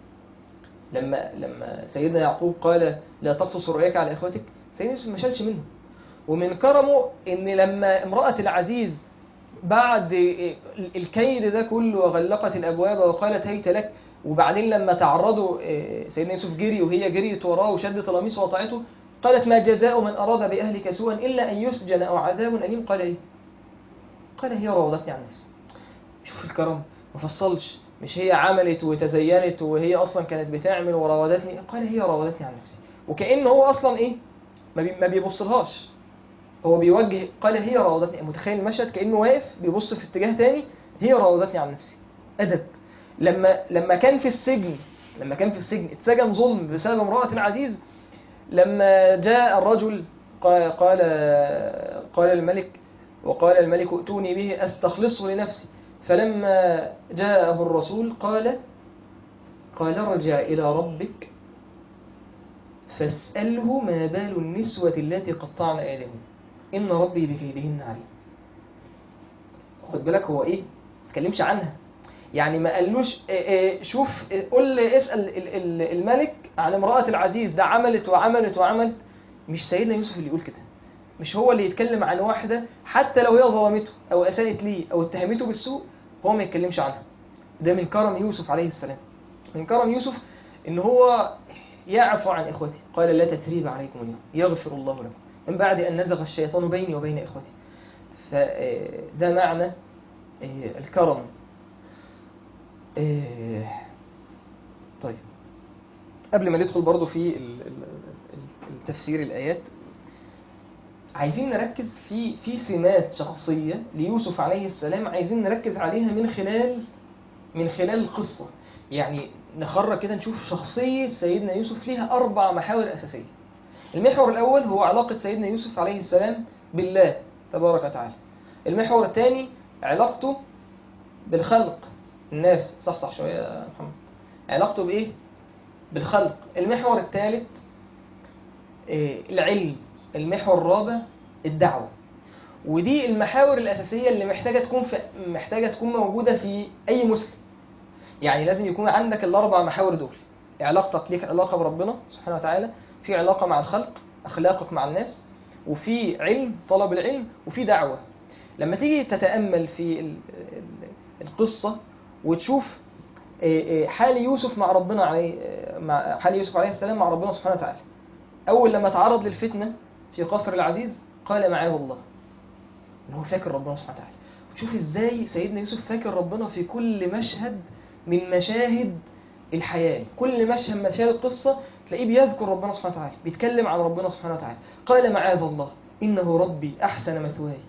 لما لما سيدنا يعقوب قال لا تقصص رؤياك على إخوتك سيدنا يوسف ما شالش منه ومن كرمه إن لما امرأة العزيز بعد الكيد ده كله وغلقت الأبواب وقالت هيت لك وبعدين لما تعرضوا سيدنا يوسف جري وهي جريت وراه وشدت القميص وقطعته قالت ما جزاء من أراد بأهلك سوءا إلا أن يسجن أو عذاب أليم قال إيه قال هي راودتني عن نفسي شوف الكرم ما فصلش مش هي عملت وتزينت وهي أصلا كانت بتعمل وراودتني قال هي راودتني عن نفسي وكأن هو أصلا إيه ما بيبصلهاش هو بيوجه قال هي راودتني متخيل المشهد كأنه واقف بيبص في اتجاه تاني هي راودتني عن نفسي أدب لما لما كان في السجن لما كان في السجن اتسجن ظلم بسبب امرأة العزيز لما جاء الرجل قال قال, قال الملك وقال الملك ائتوني به استخلصه لنفسي فلما جاءه الرسول قال قال ارجع إلى ربك فاسأله ما بال النسوة التي قطعن آدم إن ربي بكيدهن عليم خد بالك هو إيه تكلمش عنها يعني ما قالوش شوف قول لي اسأل الملك عن امرأة العزيز ده عملت وعملت وعملت مش سيدنا يوسف اللي يقول كده مش هو اللي يتكلم عن واحدة حتى لو هي ظلمته أو أساءت ليه أو اتهمته بالسوء هو ما يتكلمش عنها ده من كرم يوسف عليه السلام من كرم يوسف ان هو يعفو عن اخوتي قال لا تثريب عليكم اليوم يغفر الله لكم من بعد ان نزغ الشيطان بيني وبين اخوتي فده معنى الكرم طيب قبل ما ندخل برضو في التفسير الآيات عايزين نركز في في سمات شخصية ليوسف عليه السلام عايزين نركز عليها من خلال من خلال القصة يعني نخرج كده نشوف شخصية سيدنا يوسف ليها أربع محاور أساسية المحور الأول هو علاقة سيدنا يوسف عليه السلام بالله تبارك وتعالى المحور الثاني علاقته بالخلق الناس صح صح شوية يا محمد علاقته بإيه؟ بالخلق المحور الثالث العلم المحور الرابع الدعوة ودي المحاور الأساسية اللي محتاجة تكون في محتاجة تكون موجودة في أي مسلم يعني لازم يكون عندك الأربع محاور دول علاقتك ليك علاقة بربنا سبحانه وتعالى في علاقة مع الخلق أخلاقك مع الناس وفي علم طلب العلم وفي دعوة لما تيجي تتأمل في القصة وتشوف حال يوسف مع ربنا عليه مع حال يوسف عليه السلام مع ربنا سبحانه وتعالى أول لما تعرض للفتنة في قصر العزيز قال معاذ الله إن هو فاكر ربنا سبحانه وتعالى شوف إزاي سيدنا يوسف فاكر ربنا في كل مشهد من مشاهد الحياة كل مشهد من مشاهد القصة تلاقيه بيذكر ربنا سبحانه وتعالى بيتكلم عن ربنا سبحانه وتعالى قال معاذ الله إنه ربي أحسن مثواي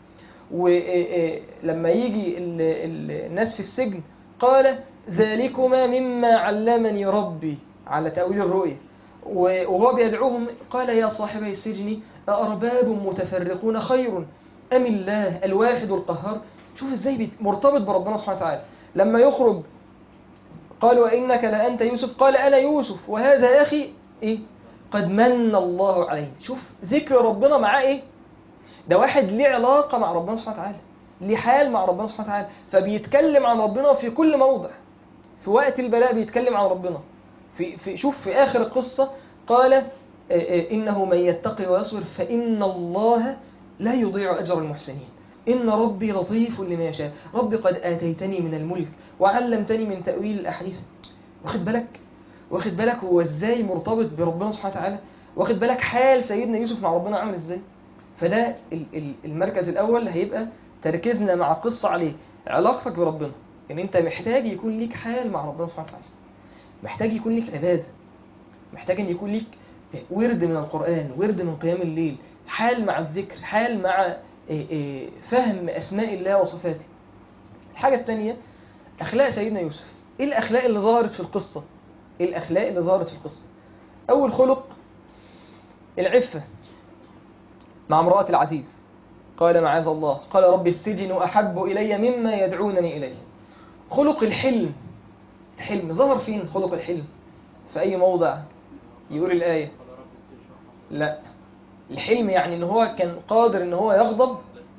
ولما يجي ال- ال- الناس في السجن قال ذلكما مما علمني ربي على تأويل الرؤية و- وهو بيدعوهم قال يا صاحبي السجن أأرباب متفرقون خير أم الله الواحد القهار شوف ازاي بيت- مرتبط بربنا سبحانه وتعالى لما يخرج قال وإنك لأنت يوسف قال أنا يوسف وهذا أخي إيه قد من الله عليه شوف ذكر ربنا معاه إيه ده واحد ليه علاقة مع ربنا سبحانه وتعالى ليه حال مع ربنا سبحانه وتعالى فبيتكلم عن ربنا في كل موضع في وقت البلاء بيتكلم عن ربنا في, في شوف في آخر القصة قال آه، آه، إنه من يتقي ويصبر فإن الله لا يضيع أجر المحسنين إن ربي لطيف لما يشاء ربي قد آتيتني من الملك وعلمتني من تأويل الأحاديث واخد بالك واخد بالك هو ازاي مرتبط بربنا سبحانه وتعالى واخد بالك حال سيدنا يوسف مع ربنا عامل ازاي فده ال- ال- المركز الأول هيبقى تركيزنا مع قصة عليه علاقتك بربنا ان انت محتاج يكون ليك حال مع ربنا سبحانه وتعالى محتاج يكون ليك عبادة محتاج ان يكون ليك ورد من القرآن ورد من قيام الليل حال مع الذكر حال مع إيه إيه فهم أسماء الله وصفاته الحاجة الثانية أخلاق سيدنا يوسف إيه الأخلاق اللي ظهرت في القصة إيه الأخلاق اللي ظهرت في القصة أول خلق العفة مع امرأة العزيز قال معاذ الله قال رب السجن أحب إلي مما يدعونني إليه خلق الحلم الحلم ظهر فين خلق الحلم في أي موضع يقول الآية لا الحلم يعني ان هو كان قادر ان هو يغضب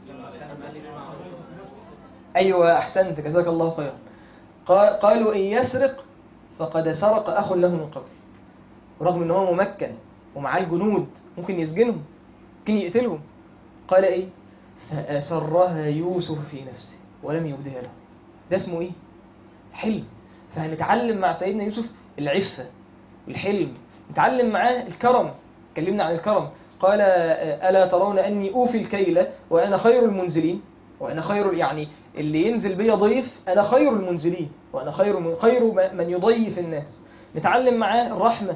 ايوه احسنت جزاك الله خيرا قا- قالوا ان يسرق فقد سرق اخ له من قبل رغم ان هو ممكن ومعاه الجنود ممكن يسجنهم ممكن يقتلهم قال ايه فاسرها يوسف في نفسه ولم يبدها له ده اسمه ايه حلم فهنتعلم مع سيدنا يوسف العفه الحلم نتعلم معاه الكرم اتكلمنا عن الكرم قال ألا ترون أني أوفي الكيل وأنا خير المنزلين وأنا خير يعني اللي ينزل بي ضيف أنا خير المنزلين وأنا خير من خير من يضيف الناس نتعلم معاه الرحمة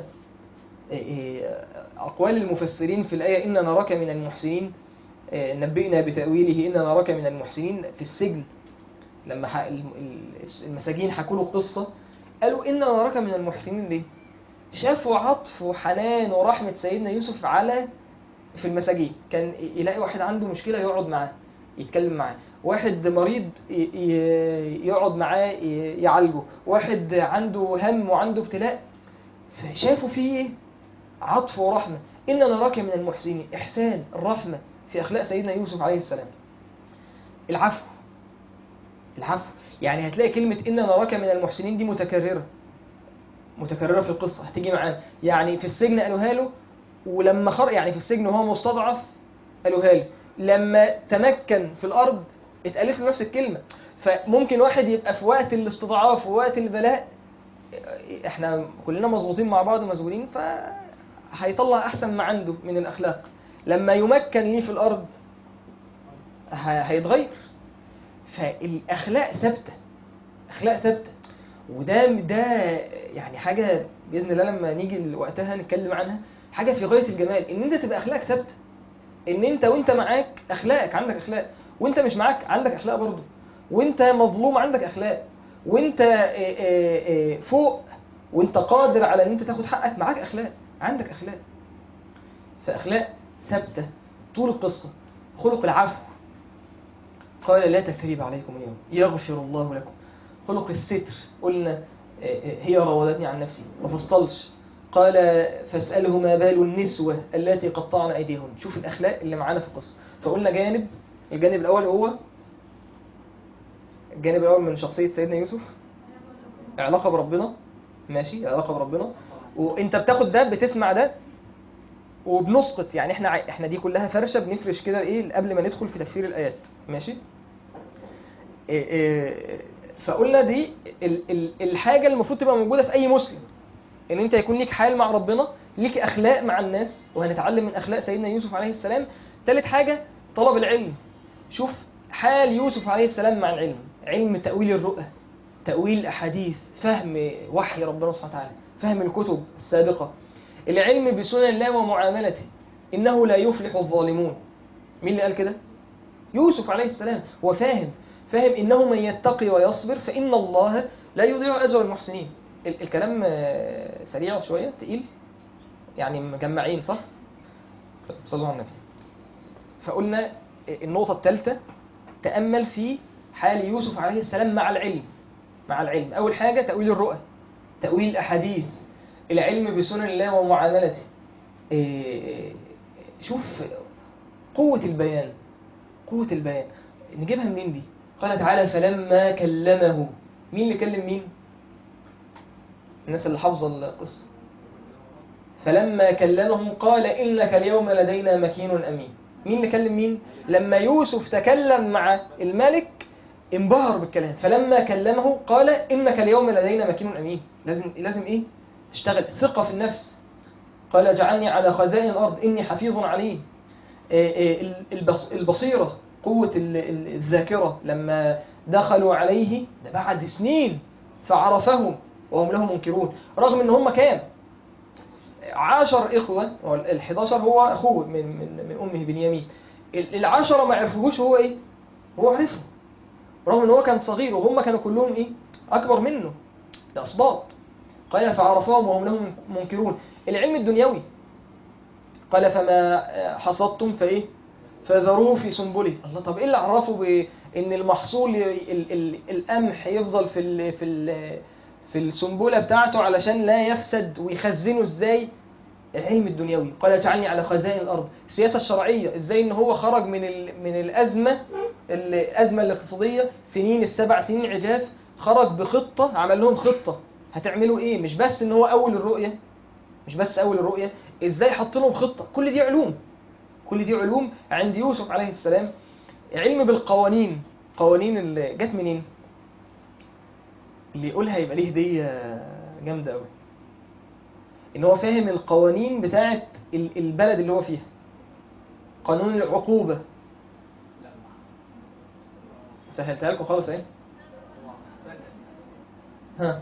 أقوال المفسرين في الآية إن نراك من المحسنين نبئنا بتأويله إن نراك من المحسنين في السجن لما ح- المساجين حكوا له قصة قالوا إن نراك من المحسنين ليه شافوا عطف وحنان ورحمة سيدنا يوسف على في المساجين كان يلاقي واحد عنده مشكلة يقعد معاه يتكلم معاه واحد مريض ي- ي- يقعد معاه ي- يعالجه واحد عنده هم وعنده ابتلاء فشافوا فيه عطف ورحمة إن نراك من المحسنين إحسان الرحمة في أخلاق سيدنا يوسف عليه السلام العفو العفو يعني هتلاقي كلمة إن نراك من المحسنين دي متكررة متكررة في القصة هتيجي معانا يعني في السجن قالوها له ولما خرج يعني في السجن وهو مستضعف قالوها له لما تمكن في الأرض اتقالت له نفس الكلمة فممكن واحد يبقى في وقت الاستضعاف ووقت البلاء احنا كلنا مضغوطين مع بعض ومشغولين فهيطلع أحسن ما عنده من الأخلاق لما يمكن ليه في الأرض ه- هيتغير فالأخلاق ثابتة أخلاق ثابتة وده ده يعني حاجة بإذن الله لما نيجي لوقتها نتكلم عنها حاجة في غاية الجمال إن أنت تبقى أخلاقك ثابتة إن أنت وأنت معاك أخلاقك عندك أخلاق وأنت مش معاك عندك أخلاق برضه وأنت مظلوم عندك أخلاق وأنت آه، آه، آه، فوق وأنت قادر على إن أنت تاخد حقك معاك أخلاق عندك أخلاق فأخلاق ثابتة طول القصة خلق العفو قال لا تكريب عليكم اليوم يغفر الله لكم خلق الستر قلنا آه، آه، هي راودتني عن نفسي ما فصلش قال فاسأله ما بال النسوة التي قطعن أيديهن شوف الأخلاق اللي معانا في القصة فقلنا جانب الجانب الأول هو الجانب الأول من شخصية سيدنا يوسف علاقة بربنا ماشي علاقة بربنا وانت بتاخد ده بتسمع ده وبنسقط يعني احنا ع- احنا دي كلها فرشه بنفرش كده ايه قبل ما ندخل في تفسير الايات ماشي إيه إيه فقلنا دي ال ال الحاجه اللي المفروض تبقى موجوده في اي مسلم ان انت يكون ليك حال مع ربنا ليك اخلاق مع الناس وهنتعلم من اخلاق سيدنا يوسف عليه السلام ثالث حاجه طلب العلم شوف حال يوسف عليه السلام مع العلم علم تاويل الرؤى تاويل الاحاديث فهم وحي ربنا سبحانه وتعالى فهم الكتب السابقه العلم بسنن الله ومعاملته إنه لا يفلح الظالمون مين اللي قال كده؟ يوسف عليه السلام هو فاهم فاهم إنه من يتقي ويصبر فإن الله لا يضيع أجر المحسنين ال- الكلام آه، سريع شوية تقيل يعني مجمعين صح؟ طيب، صلوا على النبي فقلنا النقطة الثالثة تأمل في حال يوسف عليه السلام مع العلم مع العلم أول حاجة تأويل الرؤى تأويل الأحاديث العلم بسنن الله ومعاملته إيه، شوف قوة البيان قوة البيان نجيبها منين دي قال تعالى فلما كلمه مين اللي كلم مين الناس اللي حافظة القصة فلما كلمه قال إنك اليوم لدينا مكين أمين مين اللي كلم مين لما يوسف تكلم مع الملك انبهر بالكلام فلما كلمه قال إنك اليوم لدينا مكين أمين لازم لازم إيه تشتغل ثقة في النفس قال اجعلني على خزائن الأرض إني حفيظ عليم إيه إيه البص- البصيرة قوة ال- ال- الذاكرة لما دخلوا عليه ده بعد سنين فعرفهم وهم له منكرون رغم ان هم كام عشر إخوة الحداشر هو أخوه من, من, من أمه بنيامين ال- العشرة ما عرفوهوش هو إيه هو عرفهم رغم ان هو كان صغير وهم كانوا كلهم إيه أكبر منه ده أصباط قال فعرفهم وهم له منكرون العلم الدنيوي قال فما حصدتم فايه فذروه في سنبله الله طب ايه اللي عرفه بان المحصول ي- ال ال القمح يفضل في ال في ال في السنبله بتاعته علشان لا يفسد ويخزنه ازاي العلم الدنيوي قال اجعلني على خزائن الارض السياسه الشرعيه ازاي ان هو خرج من ال من الازمه الازمه الاقتصاديه سنين السبع سنين عجاف خرج بخطه عمل لهم خطه هتعملوا ايه مش بس ان هو اول الرؤيه مش بس اول الرؤيه ازاي حط لهم خطه كل دي علوم كل دي علوم عند يوسف عليه السلام علم بالقوانين قوانين اللي جت منين اللي يقولها يبقى ليه هديه جامده قوي ان هو فاهم القوانين بتاعه ال- البلد اللي هو فيها قانون العقوبه سهلتها لكم خالص اهي ها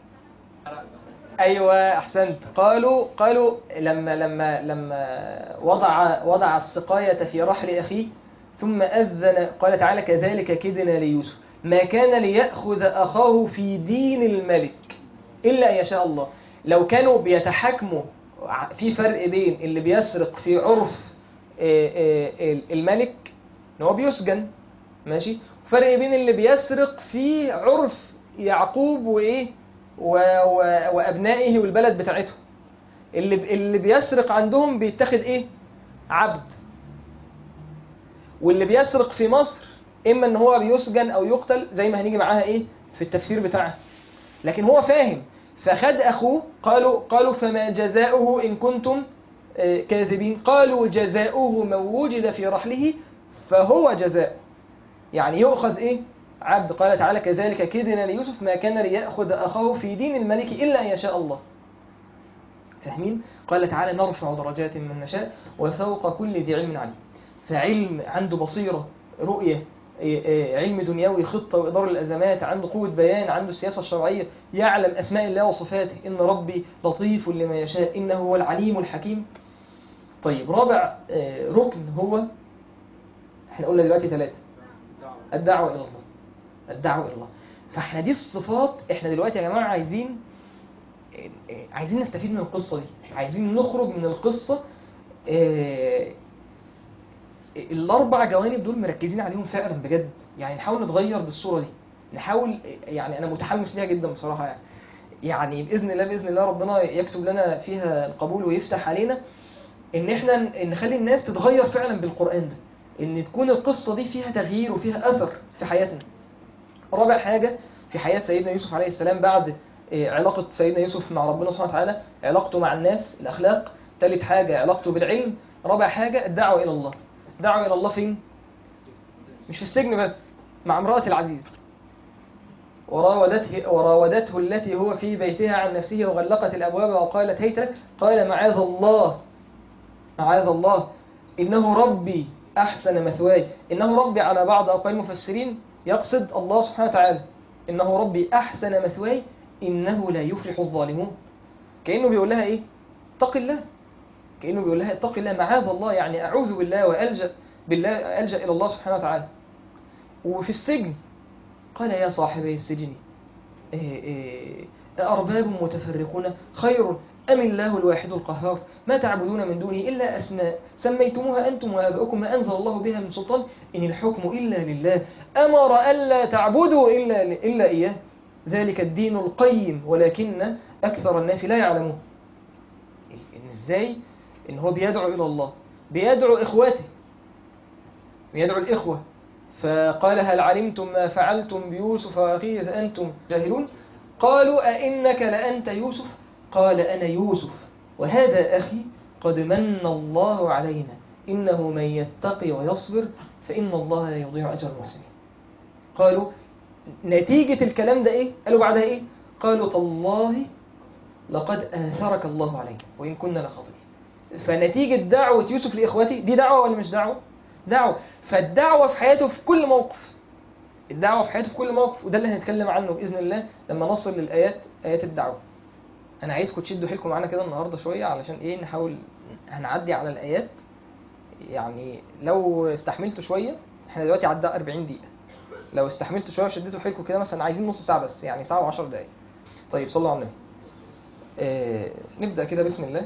ايوه احسنت قالوا قالوا لما لما لما وضع وضع السقايه في رحل اخيه ثم اذن قال تعالى كذلك كدنا ليوسف ما كان ليأخذ أخاه في دين الملك إلا أن يشاء الله لو كانوا بيتحاكموا ع- في فرق بين اللي بيسرق في عرف آه، آه، الملك ان هو بيسجن ماشي فرق بين اللي بيسرق في عرف يعقوب وايه و... و... وابنائه والبلد بتاعته اللي اللي بيسرق عندهم بيتاخد ايه عبد واللي بيسرق في مصر اما ان هو بيسجن او يقتل زي ما هنيجي معاها ايه في التفسير بتاعها لكن هو فاهم فخد اخوه قالوا قالوا فما جزاؤه ان كنتم آه، كاذبين قالوا جزاؤه من وجد في رحله فهو جزاء يعني يؤخذ ايه عبد قال تعالى كذلك كدنا ليوسف ما كان ليأخذ أخاه في دين الملك إلا أن يشاء الله فاهمين؟ قال تعالى نرفع درجات من نشاء وفوق كل ذي علم عليم فعلم عنده بصيرة رؤية إيه، إيه، علم دنيوي خطة وإدارة الأزمات عنده قوة بيان عنده السياسة الشرعية يعلم أسماء الله وصفاته إن ربي لطيف لما يشاء إنه هو العليم الحكيم طيب رابع آه، ركن هو احنا قلنا دلوقتي ثلاثة الدعوة إلى الله الدعوة إلى الله فاحنا دي الصفات احنا دلوقتي يا جماعة عايزين عايزين نستفيد من القصة دي عايزين نخرج من القصة آه، الأربع جوانب دول مركزين عليهم فعلا بجد يعني نحاول نتغير بالصورة دي نحاول يعني أنا متحمس ليها جدا بصراحة يعني يعني بإذن الله بإذن الله ربنا يكتب لنا فيها القبول ويفتح علينا إن إحنا نخلي الناس تتغير فعلا بالقرآن ده إن تكون القصة دي فيها تغيير وفيها أثر في حياتنا رابع حاجة في حياة سيدنا يوسف عليه السلام بعد آه، علاقة سيدنا يوسف مع ربنا سبحانه وتعالى علاقته مع الناس الأخلاق ثالث حاجة علاقته بالعلم رابع حاجة الدعوة إلى الله الدعوة إلى الله فين؟ مش في السجن بس مع امرأة العزيز وراودته, وراودته التي هو في بيتها عن نفسه وغلقت الأبواب وقالت هيت لك قال معاذ الله معاذ الله إنه ربي أحسن مثواي إنه ربي على بعض أقوال المفسرين يقصد الله سبحانه وتعالى إنه ربي أحسن مثواي إنه لا يفلح الظالمون كأنه بيقول لها إيه اتق الله كأنه بيقول لها اتق الله معاذ الله يعني أعوذ بالله وألجأ بالله ألجأ إلى الله سبحانه وتعالى وفي السجن قال يا صاحبي السجن إيه إيه أرباب متفرقون خير أم الله الواحد القهار ما تعبدون من دونه إلا أسماء سميتموها أنتم وآباؤكم ما أنزل الله بها من سلطان إن الحكم إلا لله أمر ألا تعبدوا إلا, إلا إياه ذلك الدين القيم ولكن أكثر الناس لا يعلمون إن إزاي إن هو بيدعو إلى الله بيدعو إخواته بيدعو الإخوة فقال هل علمتم ما فعلتم بيوسف وأخيه إذ أنتم جاهلون قالوا أئنك لأنت يوسف قال أنا يوسف وهذا أخي قد من الله علينا إنه من يتقي ويصبر فإن الله لا يضيع أجر المحسنين قالوا نتيجة الكلام ده إيه؟ قالوا بعدها إيه؟ قالوا تالله لقد آثرك الله علينا وإن كنا لخاطئين فنتيجة دعوة يوسف لإخوته دي دعوة ولا مش دعوة؟ دعوة فالدعوة في حياته في كل موقف الدعوة في حياته في كل موقف وده اللي هنتكلم عنه بإذن الله لما نصل للآيات آيات الدعوة أنا عايزكم تشدوا حيلكم معانا كده النهاردة شوية علشان إيه نحاول هنعدي على الآيات يعني لو استحملتوا شوية احنا دلوقتي عدى 40 دقيقة لو استحملتوا شوية وشديتوا حيلكم كده مثلا عايزين نص ساعة بس يعني ساعة و10 دقايق طيب صلوا على النبي آه نبدأ كده بسم الله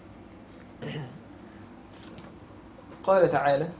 قال تعالى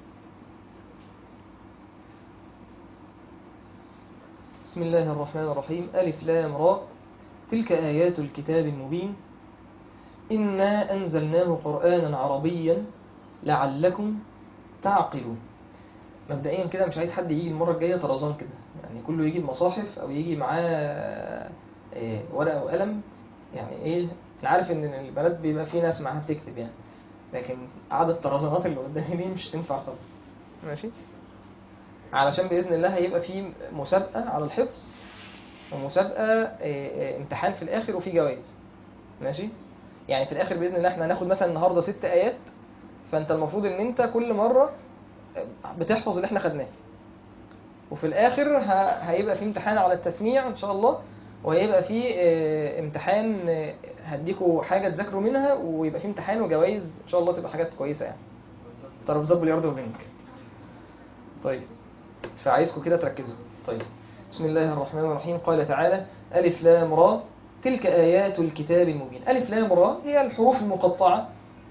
بسم الله الرحمن الرحيم ألف لام راء تلك آيات الكتاب المبين إنا أنزلناه قرآنا عربيا لعلكم تعقلون مبدئيا كده مش عايز حد يجي المرة الجاية طرزان كده يعني كله يجي بمصاحف أو يجي معاه إيه ورقة وقلم يعني إيه أنا عارف إن البلد بيبقى فيه ناس معاها بتكتب يعني لكن عدد الطرزانات اللي قدامي دي مش تنفع خالص ماشي علشان بإذن الله هيبقى في مسابقة على الحفظ ومسابقة امتحان في الآخر وفي جوائز ماشي يعني في الآخر بإذن الله احنا هناخد مثلا النهاردة ست آيات فأنت المفروض إن أنت كل مرة بتحفظ اللي احنا خدناه وفي الآخر هيبقى في امتحان على التسميع إن شاء الله وهيبقى في امتحان هديكوا حاجة تذاكروا منها ويبقى في امتحان وجوائز إن شاء الله تبقى حاجات كويسة يعني ترابيزات بلياردو وبنك طيب فعايزكم كده تركزوا طيب بسم الله الرحمن الرحيم قال تعالى ألف لام را تلك آيات الكتاب المبين ألف لام را هي الحروف المقطعة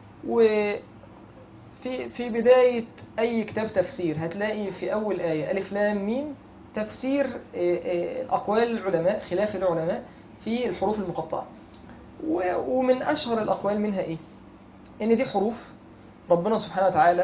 وفي في بداية أي كتاب تفسير هتلاقي في أول آية ألف لام ميم تفسير أقوال العلماء خلاف العلماء في الحروف المقطعة ومن أشهر الأقوال منها إيه؟ إن دي حروف ربنا سبحانه وتعالى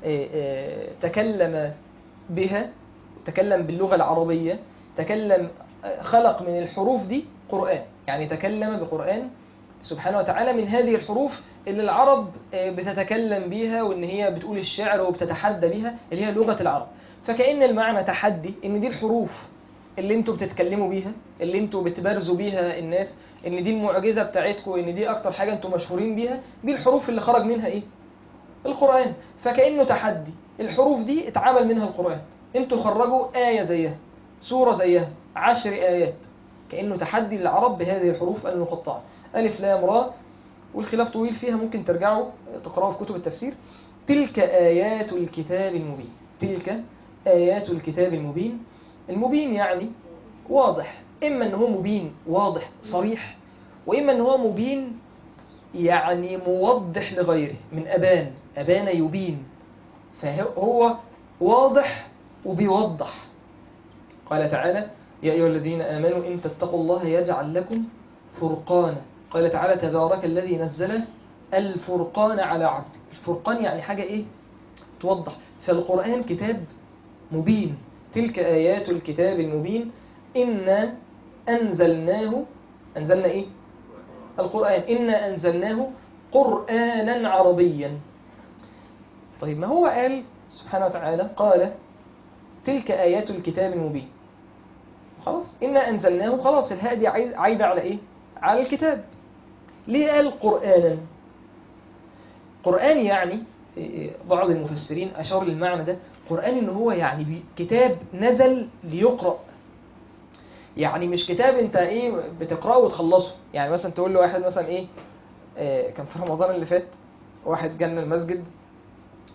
تكلم بها تكلم باللغة العربية تكلم خلق من الحروف دي قرآن يعني تكلم بقرآن سبحانه وتعالى من هذه الحروف اللي العرب بتتكلم بيها وان هي بتقول الشعر وبتتحدى بيها اللي هي لغة العرب فكأن المعنى تحدي ان دي الحروف اللي انتوا بتتكلموا بيها اللي انتوا بتبارزوا بيها الناس ان دي المعجزة بتاعتكم ان دي اكتر حاجة انتوا مشهورين بيها دي الحروف اللي خرج منها ايه القرآن فكأنه تحدي الحروف دي اتعمل منها القرآن انتوا خرجوا آية زيها سورة زيها عشر آيات كأنه تحدي للعرب بهذه الحروف المقطعة ألف لام را والخلاف طويل فيها ممكن ترجعوا تقرأوا في كتب التفسير تلك آيات الكتاب المبين تلك آيات الكتاب المبين المبين يعني واضح إما أن هو مبين واضح صريح وإما أن هو مبين يعني موضح لغيره من أبان أبان يبين فهو واضح وبيوضح قال تعالى يا أيها الذين آمنوا إن تتقوا الله يجعل لكم فرقانا قال تعالى تبارك الذي نزل الفرقان على عبده الفرقان يعني حاجة إيه توضح فالقرآن كتاب مبين تلك آيات الكتاب المبين إنا أنزلناه أنزلنا إيه القرآن إنا أنزلناه قرآنا عربيا طيب ما هو قال سبحانه وتعالى قال تلك آيات الكتاب المبين خلاص إنا أنزلناه خلاص الهاء دي عايدة على إيه على الكتاب ليه قال قرآنا قرآن يعني بعض المفسرين أشار للمعنى ده قرآن إن هو يعني كتاب نزل ليقرأ يعني مش كتاب انت ايه بتقرأه وتخلصه يعني مثلا تقول له واحد مثلا ايه آه كان في رمضان اللي فات واحد جالنا المسجد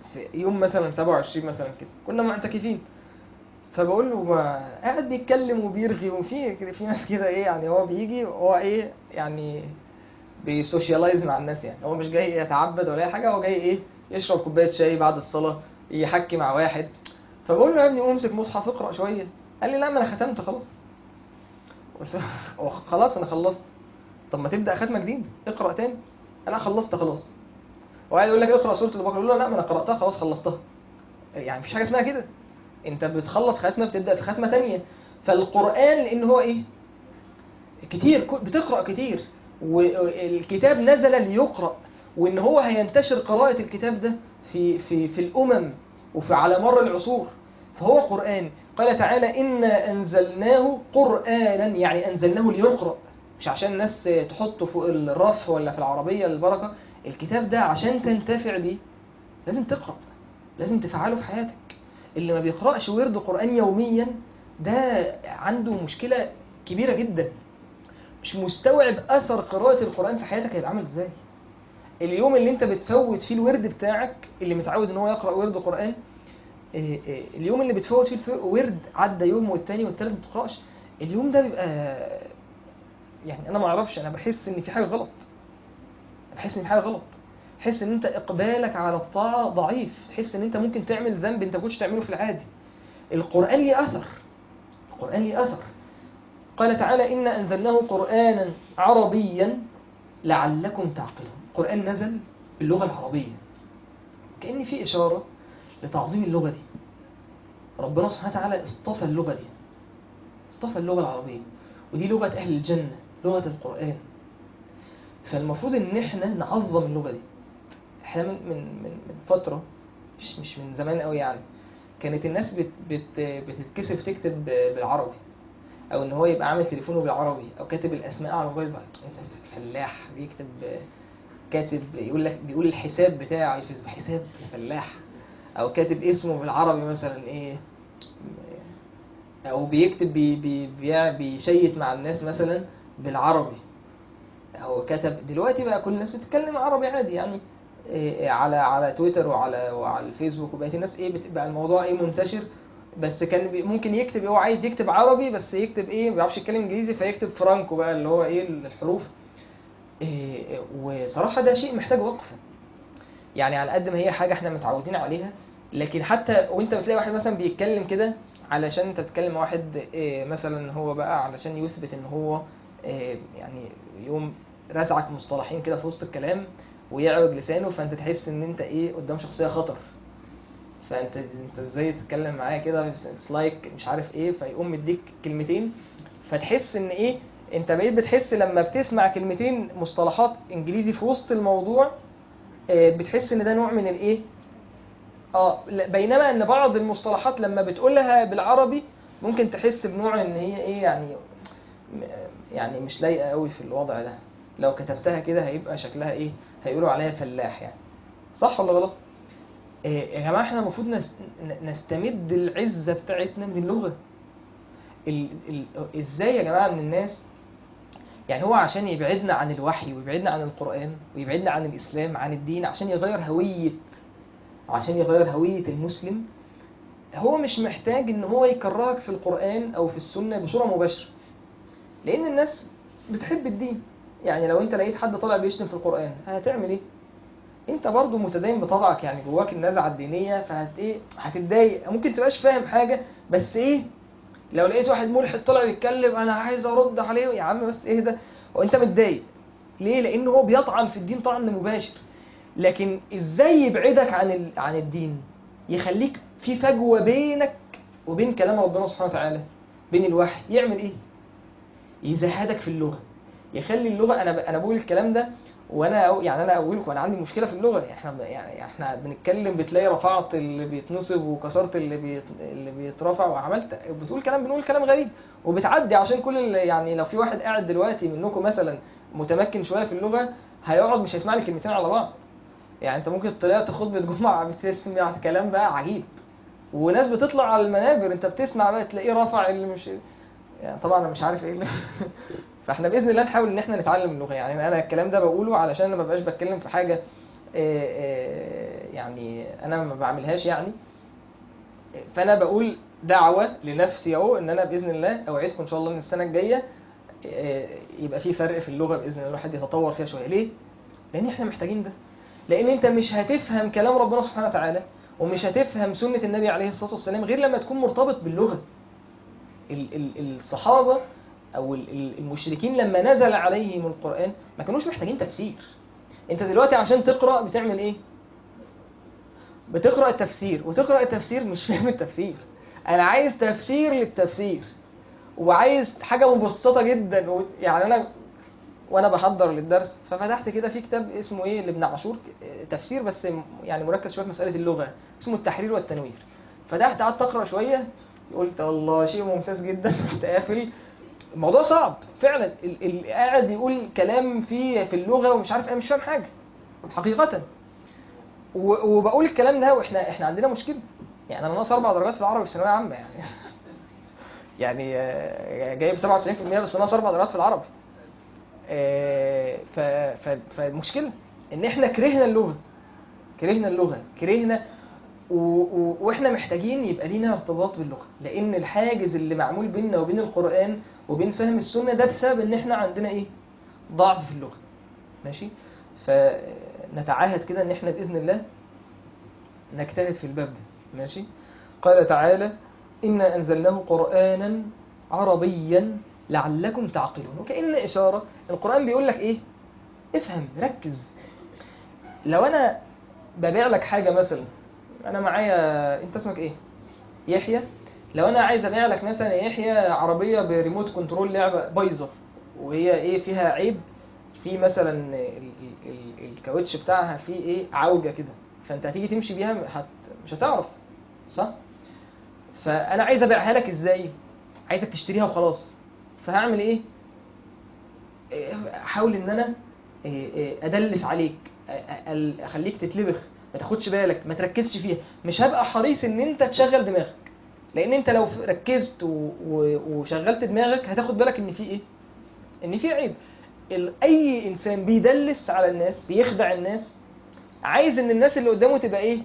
في يوم مثلا 27 مثلا كده كنا معتكفين فبقول له ما قاعد بيتكلم وبيرغي وفي في ناس كده ايه يعني هو بيجي هو ايه يعني بيسوشيالايز مع الناس يعني هو مش جاي يتعبد ولا اي حاجه هو جاي ايه يشرب كوبايه شاي بعد الصلاه يحكي مع واحد فبقول له يا ابني قوم امسك مصحف اقرا شويه قال لي لا ما انا ختمت خلاص قلت له هو خلاص انا خلصت طب ما تبدا ختمه جديده اقرا تاني انا خلصت خلاص وقاعد يقول لك اقرا سوره البقره اقول له لا ما انا قراتها خلاص خلصتها يعني مفيش حاجه اسمها كده انت بتخلص ختمه بتبدا في ختمه تانية فالقران لان هو ايه كتير كو- بتقرا كتير والكتاب نزل ليقرا وان هو هينتشر قراءه الكتاب ده في في في الامم وفي على مر العصور فهو قران قال تعالى انا انزلناه قرانا يعني انزلناه ليقرا مش عشان الناس تحطه فوق الرف ولا في العربيه للبركه الكتاب ده عشان تنتفع بيه لازم تقرا لازم تفعله في حياتك اللي ما بيقراش ورد قران يوميا ده عنده مشكله كبيره جدا مش مستوعب اثر قراءه القران في حياتك هيبقى عامل ازاي اليوم اللي انت بتفوت فيه الورد بتاعك اللي متعود ان هو يقرا ورد قران إيه إيه، اليوم اللي بتفوت فيه الف- ورد عدى يوم والتاني والتالت ما بتقراش اليوم ده بيبقى يعني انا ما اعرفش انا بحس ان في حاجه غلط بحس ان في حاجه غلط تحس ان انت اقبالك على الطاعه ضعيف تحس ان انت ممكن تعمل ذنب انت كنتش تعمله في العادي القران ليه اثر القران ليه اثر قال تعالى إنا أنزلناه قرآنا عربيا لعلكم تعقلون القرآن نزل باللغة العربية كأن في إشارة لتعظيم اللغة دي ربنا سبحانه وتعالى اصطفى اللغة دي اصطفى اللغة العربية ودي لغة أهل الجنة لغة القرآن فالمفروض إن إحنا نعظم اللغة دي إحنا من, من, من, من فترة مش, مش من زمان قوي يعني كانت الناس بت بت بتتكسف تكتب بالعربي او ان هو يبقى عامل تليفونه بالعربي او كاتب الاسماء على الموبايل بقى انت فلاح بيكتب كاتب يقول لك بيقول الحساب بتاع الفيسبوك حساب فلاح او كاتب اسمه بالعربي مثلا ايه او بيكتب بي بي بي بيشيت مع الناس مثلا بالعربي او كتب دلوقتي بقى كل الناس بتتكلم عربي عادي يعني إيه على على تويتر وعلى وعلى الفيسبوك وبقت الناس ايه بقى الموضوع ايه منتشر بس كان ممكن يكتب هو عايز يكتب عربي بس يكتب ايه ما بيعرفش يتكلم انجليزي فيكتب فرانكو بقى اللي هو ايه الحروف إيه وصراحة ده شيء محتاج وقفة يعني على قد ما هي حاجة احنا متعودين عليها لكن حتى وانت بتلاقي واحد مثلا بيتكلم كده علشان انت تتكلم مع واحد إيه مثلا هو بقى علشان يثبت ان هو إيه يعني يوم رزعك مصطلحين كده في وسط الكلام ويعوج لسانه فانت تحس ان انت ايه قدام شخصية خطر فانت انت ازاي تتكلم معاه كده لايك مش عارف ايه فيقوم مديك كلمتين فتحس ان ايه انت بقيت بتحس لما بتسمع كلمتين مصطلحات انجليزي في وسط الموضوع اه بتحس ان ده نوع من الايه اه بينما ان بعض المصطلحات لما بتقولها بالعربي ممكن تحس بنوع ان هي ايه يعني يعني مش لايقه قوي في الوضع ده لو كتبتها كده هيبقى شكلها ايه هيقولوا عليها فلاح يعني صح ولا غلط يا جماعة احنا المفروض نستمد العزة بتاعتنا من اللغة ال... ال... ازاي يا جماعة من الناس يعني هو عشان يبعدنا عن الوحي ويبعدنا عن القرآن ويبعدنا عن الإسلام عن الدين عشان يغير هوية عشان يغير هوية المسلم هو مش محتاج ان هو يكرهك في القرآن او في السنة بصورة مباشرة لان الناس بتحب الدين يعني لو انت لقيت حد طالع بيشتم في القرآن هتعمل ايه انت برضو متدين بطبعك يعني جواك النزعه الدينيه فهت ايه هتتضايق ممكن تبقاش فاهم حاجه بس ايه لو لقيت واحد ملحد طلع يتكلم انا عايز ارد عليه يا عم بس اهدى وانت متضايق ليه لان هو بيطعن في الدين طعن مباشر لكن ازاي يبعدك عن ال... عن الدين يخليك في فجوه بينك وبين كلام ربنا سبحانه وتعالى بين الوحي يعمل ايه يزهدك في اللغه يخلي اللغه انا ب... انا بقول الكلام ده وانا يعني انا اقول لكم انا عندي مشكله في اللغه احنا يعني احنا بنتكلم بتلاقي رفعت اللي بيتنصب وكسرت اللي بيت اللي بيترفع وعملت بتقول كلام بنقول كلام غريب وبتعدي عشان كل اللي يعني لو في واحد قاعد دلوقتي منكم مثلا متمكن شويه في اللغه هيقعد مش هيسمع لي كلمتين على بعض يعني انت ممكن طلعت خطبه جمعه بتسمع كلام بقى عجيب وناس بتطلع على المنابر انت بتسمع بقى تلاقيه رفع اللي مش يعني طبعا انا مش عارف ايه اللي فاحنا باذن الله نحاول ان احنا نتعلم اللغه يعني انا الكلام ده بقوله علشان انا ما بقاش بتكلم في حاجه آه، آه، يعني انا ما بعملهاش يعني فانا بقول دعوه لنفسي اهو ان انا باذن الله اوعدكم ان شاء الله من السنه الجايه آه، يبقى في فرق في اللغه باذن الله الواحد يتطور فيها شويه ليه لان احنا محتاجين ده لان انت مش هتفهم كلام ربنا سبحانه وتعالى ومش هتفهم سنه النبي عليه الصلاه والسلام غير لما تكون مرتبط باللغه ال- ال- الصحابه او ال- ال- المشركين لما نزل عليهم القران ما كانوش محتاجين تفسير انت دلوقتي عشان تقرا بتعمل ايه بتقرا التفسير وتقرا التفسير مش فاهم التفسير انا عايز تفسير للتفسير وعايز حاجه مبسطه جدا و... يعني انا وانا بحضر للدرس ففتحت كده في كتاب اسمه ايه لابن عاشور اه، تفسير بس م- يعني مركز شويه في مساله اللغه اسمه التحرير والتنوير فتحت قعدت اقرا شويه قلت الله شيء ممتاز جدا رحت قافل الموضوع صعب فعلا ال- ال- قاعد يقول كلام في في اللغه ومش عارف ايه مش فاهم حاجه حقيقه و- وبقول الكلام ده واحنا احنا عندنا مشكله يعني انا ناقص اربع درجات في العربي في ثانويه عامه يعني يعني آه، جايب 97% بس ناقص اربع درجات في العربي آه، ف ف فالمشكله ان احنا كرهنا اللغه كرهنا اللغه كرهنا و... و... واحنا محتاجين يبقى لينا ارتباط باللغه لان الحاجز اللي معمول بيننا وبين القران وبين فهم السنه ده بسبب ان احنا عندنا ايه ضعف في اللغه ماشي فنتعاهد كده ان احنا باذن الله نجتهد في الباب ده ماشي قال تعالى إنا أنزلناه قرآنا عربيا لعلكم تعقلون وكأن إشارة القرآن بيقول لك إيه افهم ركز لو أنا ببيع لك حاجة مثلا أنا معايا أنت اسمك إيه يحيى لو أنا عايز أبيع لك مثلا يا يحيى عربية بريموت كنترول لعبة بايظة وهي إيه فيها عيب في مثلا ال- ال- ال- الكاوتش بتاعها فيه إيه عوجة كده فأنت هتيجي تمشي بيها هت... مش هتعرف صح؟ فانا عايز ابيعها لك ازاي عايزك تشتريها وخلاص فهعمل ايه إيه، احاول ان انا إيه، إيه، ادلس عليك أ- أ- اخليك تتلبخ ما تاخدش بالك ما تركزش فيها مش هبقى حريص ان انت تشغل دماغك لان انت لو ركزت و... و... وشغلت دماغك هتاخد بالك ان في ايه ان في عيب ال... اي انسان بيدلس على الناس بيخدع الناس عايز ان الناس اللي قدامه تبقى ايه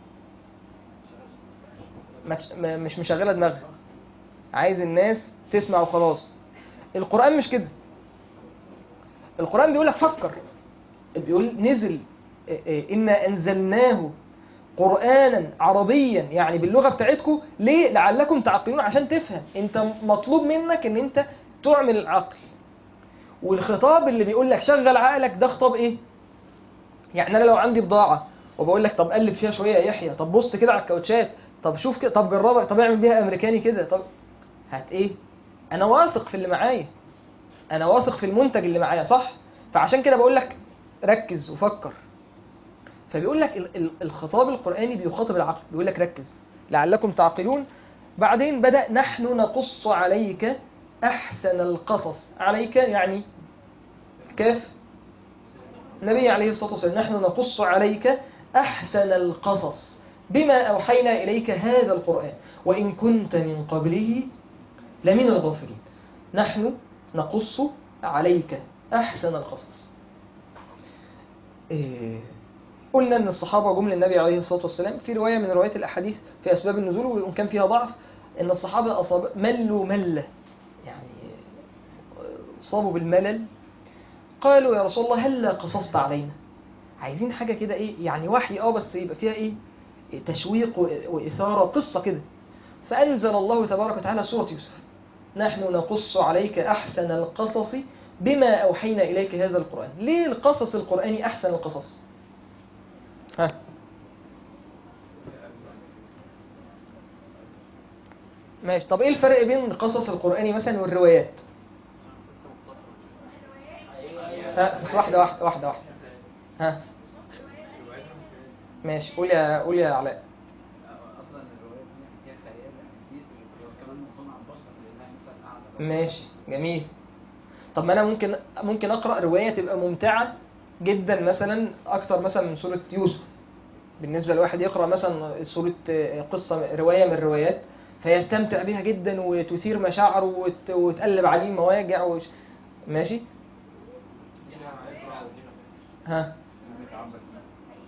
ما تش- ما- مش مشغله دماغها عايز الناس تسمع وخلاص القرآن مش كده القرآن بيقول لك فكر بيقول نزل إيه إيه إنا أنزلناه قرآنا عربيا يعني باللغة بتاعتكم ليه لعلكم تعقلون عشان تفهم انت مطلوب منك ان انت تعمل العقل والخطاب اللي بيقول لك شغل عقلك ده خطاب ايه يعني انا لو عندي بضاعة وبقول لك طب قلب فيها شوية يا يحيى طب بص كده على الكاوتشات طب شوف كده طب جربها طب اعمل بيها امريكاني كده طب هت ايه انا واثق في اللي معايا انا واثق في المنتج اللي معايا صح فعشان كده بقول لك ركز وفكر فبيقول لك ال- ال- الخطاب القرآني بيخاطب العقل بيقول لك ركز لعلكم تعقلون بعدين بدأ نحن نقص عليك أحسن القصص عليك يعني كيف النبي عليه الصلاة والسلام نحن نقص عليك أحسن القصص بما أوحينا إليك هذا القرآن وإن كنت من قبله لمن الغافلين نحن نقص عليك أحسن القصص إيه قلنا ان الصحابه جم للنبي عليه الصلاه والسلام في روايه من روايات الاحاديث في اسباب النزول وان كان فيها ضعف ان الصحابه اصاب ملوا مله يعني اصابوا بالملل قالوا يا رسول الله هلا قصصت علينا عايزين حاجه كده ايه يعني وحي اه بس يبقى فيها ايه تشويق و- واثاره قصه كده فانزل الله تبارك وتعالى سوره يوسف نحن نقص عليك احسن القصص بما اوحينا اليك هذا القران ليه القصص القراني احسن القصص ها ماشي طب ايه الفرق بين القصص القرآني مثلا والروايات ها بس واحدة واحدة واحدة واحدة ها ماشي قول يا قول يا علاء اصلا الروايات دي فيها خيال حديث وكمان مصنع البشر لانها مثلا قاعده ماشي جميل طب ما انا ممكن ممكن اقرا روايه تبقى ممتعه جدا مثلا اكتر مثلا من سوره يوسف بالنسبه لواحد يقرا مثلا سوره قصه روايه من الروايات فيستمتع بها جدا وتثير مشاعره وت- وتقلب عليه المواجع وش... ماشي ها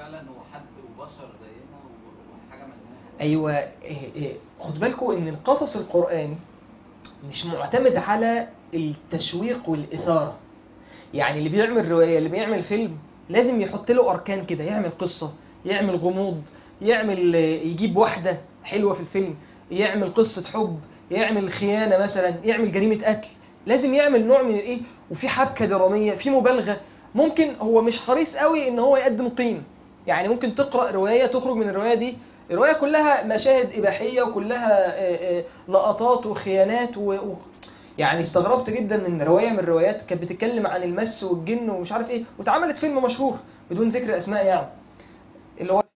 فعلا هو حد وبشر زينا و- وحاجه ملهاش ايوه إيه إيه خد بالكم ان القصص القراني مش معتمد على التشويق والاثاره يعني اللي بيعمل روايه اللي بيعمل فيلم لازم يحط له اركان كده يعمل قصه يعمل غموض يعمل آه، يجيب واحده حلوه في الفيلم يعمل قصه حب يعمل خيانه مثلا يعمل جريمه قتل لازم يعمل نوع من الايه وفي حبكه دراميه في مبالغه ممكن هو مش حريص قوي ان هو يقدم قيمه يعني ممكن تقرا روايه تخرج من الروايه دي الروايه كلها مشاهد اباحيه وكلها آه، آه، لقطات وخيانات و... و... يعني استغربت جدا من روايه من الروايات كانت بتتكلم عن المس والجن ومش عارف ايه واتعملت فيلم مشهور بدون ذكر اسماء يعني اللي هو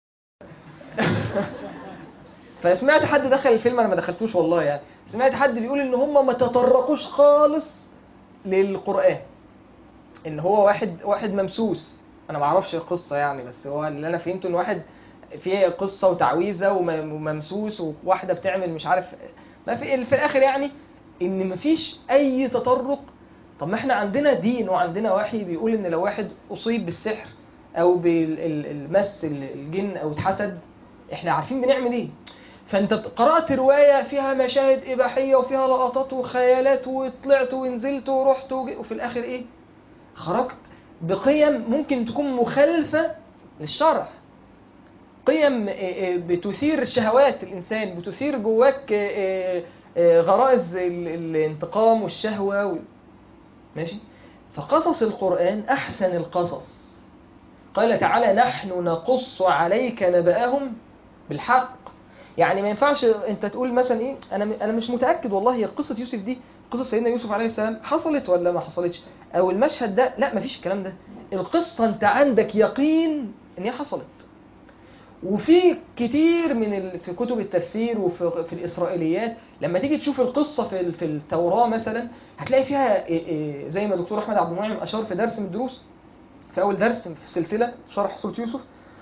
فسمعت حد دخل الفيلم انا ما دخلتوش والله يعني سمعت حد بيقول ان هم ما تطرقوش خالص للقران ان هو واحد واحد ممسوس انا ما اعرفش القصه يعني بس هو اللي انا فهمته ان واحد في قصه وتعويذه وم- وممسوس وواحده بتعمل مش عارف ما في في الاخر يعني ان مفيش اي تطرق طب ما احنا عندنا دين وعندنا وحي بيقول ان لو واحد اصيب بالسحر او بالمس الجن او اتحسد احنا عارفين بنعمل ايه فانت قرات روايه فيها مشاهد اباحيه وفيها لقطات وخيالات وطلعت ونزلت ورحت وجي- وفي الاخر ايه خرجت بقيم ممكن تكون مخالفه للشرع قيم آه، آه، بتثير شهوات الإنسان بتثير جواك آه، آه، غرائز ال- الانتقام والشهوة وال... ماشي فقصص القرآن أحسن القصص قال تعالى نحن نقص عليك نبأهم بالحق يعني ما ينفعش انت تقول مثلا ايه انا انا مش متاكد والله هي قصه يوسف دي قصه سيدنا يوسف عليه السلام حصلت ولا ما حصلتش او المشهد ده لا ما فيش الكلام ده القصه انت عندك يقين ان هي حصلت وفي كتير من ال... في كتب التفسير وفي في الاسرائيليات لما تيجي تشوف القصه في ال- في التوراه مثلا هتلاقي فيها إيه إيه زي ما دكتور احمد عبد المنعم اشار في درس من الدروس في اول درس في السلسله شرح سوره يوسف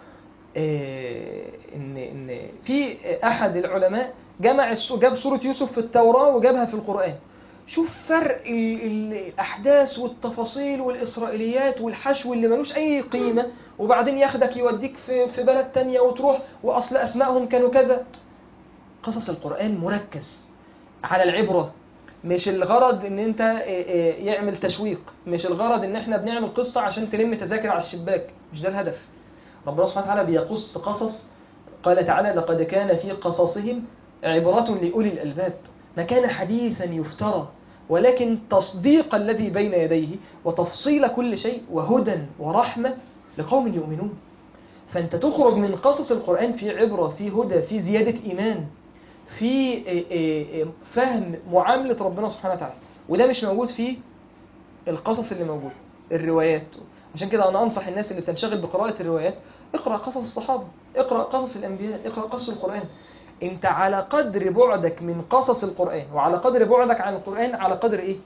إيه ان ان في احد العلماء جمع الس- جاب سوره يوسف في التوراه وجابها في القران شوف فرق ال- ال- الاحداث والتفاصيل والاسرائيليات والحشو اللي ملوش اي قيمه وبعدين ياخدك يوديك في في بلد تانية وتروح واصل اسمائهم كانوا كذا قصص القران مركز على العبره مش الغرض ان انت إيه إيه يعمل تشويق مش الغرض ان احنا بنعمل قصه عشان تلم تذاكر على الشباك مش ده الهدف ربنا سبحانه وتعالى بيقص قصص قال تعالى لقد كان في قصصهم عبرة لأولي الألباب ما كان حديثا يفترى ولكن تصديق الذي بين يديه وتفصيل كل شيء وهدى ورحمة لقوم يؤمنون فأنت تخرج من قصص القرآن في عبرة في هدى في زيادة إيمان في إيه إيه إيه فهم معاملة ربنا سبحانه وتعالى وده مش موجود في القصص اللي موجودة الروايات عشان كده أنا أنصح الناس اللي بتنشغل بقراءة الروايات اقرأ قصص الصحابة اقرأ قصص الأنبياء اقرأ قصص القرآن انت على قدر بعدك من قصص القرآن وعلى قدر بعدك عن القرآن على قدر ايه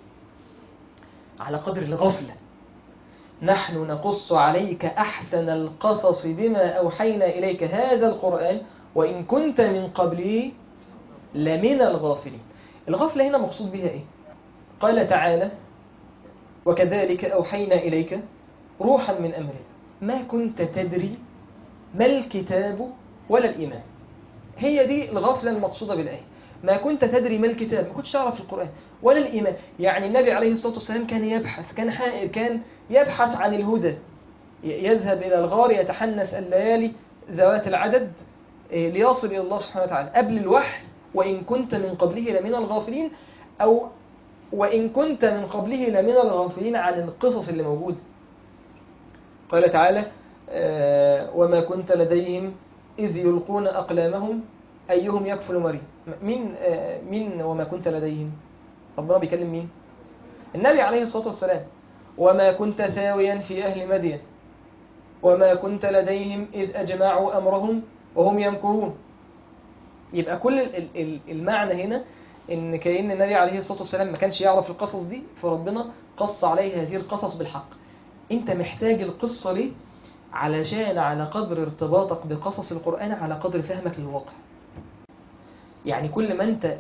على قدر الغفلة نحن نقص عليك أحسن القصص بما أوحينا إليك هذا القرآن وإن كنت من قبله لمن الغافلين الغفلة هنا مقصود بها إيه قال تعالى وكذلك أوحينا إليك روحا من أمرنا ما كنت تدري ما الكتاب ولا الإيمان هي دي الغفلة المقصودة بالآية ما كنت تدري ما الكتاب ما كنتش تعرف القرآن ولا الإيمان يعني النبي عليه الصلاة والسلام كان يبحث كان حائر كان يبحث عن الهدى ي- يذهب إلى الغار يتحنث الليالي ذوات العدد إيه، ليصل إلى الله سبحانه وتعالى قبل الوحي وإن كنت من قبله لمن الغافلين أو وإن كنت من قبله لمن الغافلين عن القصص اللي موجودة قال تعالى آه، وما كنت لديهم إذ يلقون أقلامهم أيهم يكفل مريم مين آه، مين وما كنت لديهم ربنا بيكلم مين النبي عليه الصلاة والسلام وما كنت ثاويا في أهل مدين وما كنت لديهم إذ أجمعوا أمرهم وهم يمكرون يبقى كل ال- ال- ال- المعنى هنا ان كأن النبي عليه الصلاة والسلام ما كانش يعرف القصص دي فربنا قص عليه هذه القصص بالحق انت محتاج القصة ليه علشان على قدر ارتباطك بقصص القرآن على قدر فهمك للواقع يعني كل ما انت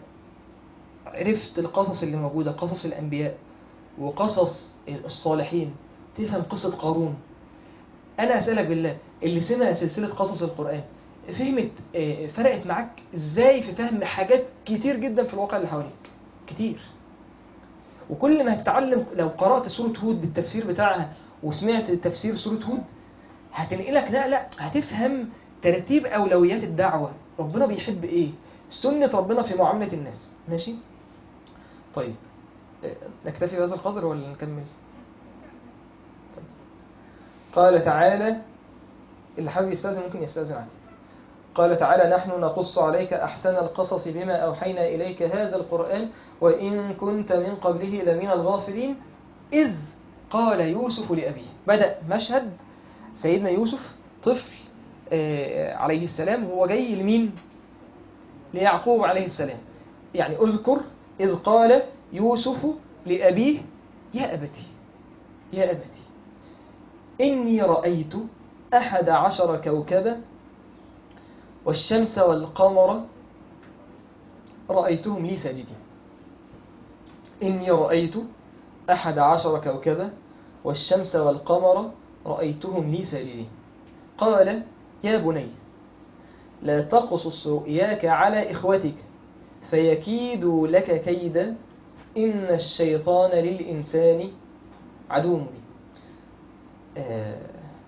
عرفت القصص اللي موجودة قصص الأنبياء وقصص الصالحين تفهم قصة قارون انا اسالك بالله اللي سمع سلسله قصص القران فهمت آه، فرقت معاك ازاي في فهم حاجات كتير جدا في الواقع اللي حواليك كتير وكل ما هتتعلم لو قرات سوره هود بالتفسير بتاعها وسمعت تفسير سوره هود هتنقلك نقله هتفهم ترتيب اولويات الدعوه ربنا بيحب ايه سنه ربنا في معامله الناس ماشي طيب آه، نكتفي بهذا القدر ولا نكمل طيب. قال تعالى اللي حابب يستاذن ممكن يستاذن عادي قال تعالى نحن نقص عليك أحسن القصص بما أوحينا إليك هذا القرآن وإن كنت من قبله لمن الغافلين إذ قال يوسف لأبيه بدأ مشهد سيدنا يوسف طفل آه، عليه السلام هو جاي لمين ليعقوب عليه السلام يعني اذكر إذ قال يوسف لأبيه يا أبتي يا أبتي إني رأيت أحد عشر كوكبا والشمس والقمر رأيتهم لي ساجدين إني رأيت أحد عشر كوكبا والشمس والقمر رأيتهم لي ساجدين قال يا بني لا تقصص رؤياك على إخوتك فيكيدوا لك كيدا إن الشيطان للإنسان عدو مبين آه،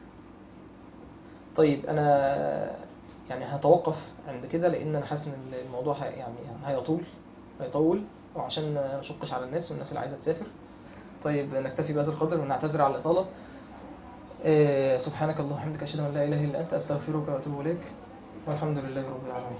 طيب أنا يعني هتوقف عند كده لأن أنا حاسس إن الموضوع هي- يعني هيطول هيطول وعشان ما نشقش على الناس والناس اللي عايزة تسافر طيب نكتفي بهذا القدر ونعتذر على الإطالة آه، سبحانك اللهم وبحمدك أشهد أن لا إله إلا أنت أستغفرك وأتوب إليك والحمد لله رب العالمين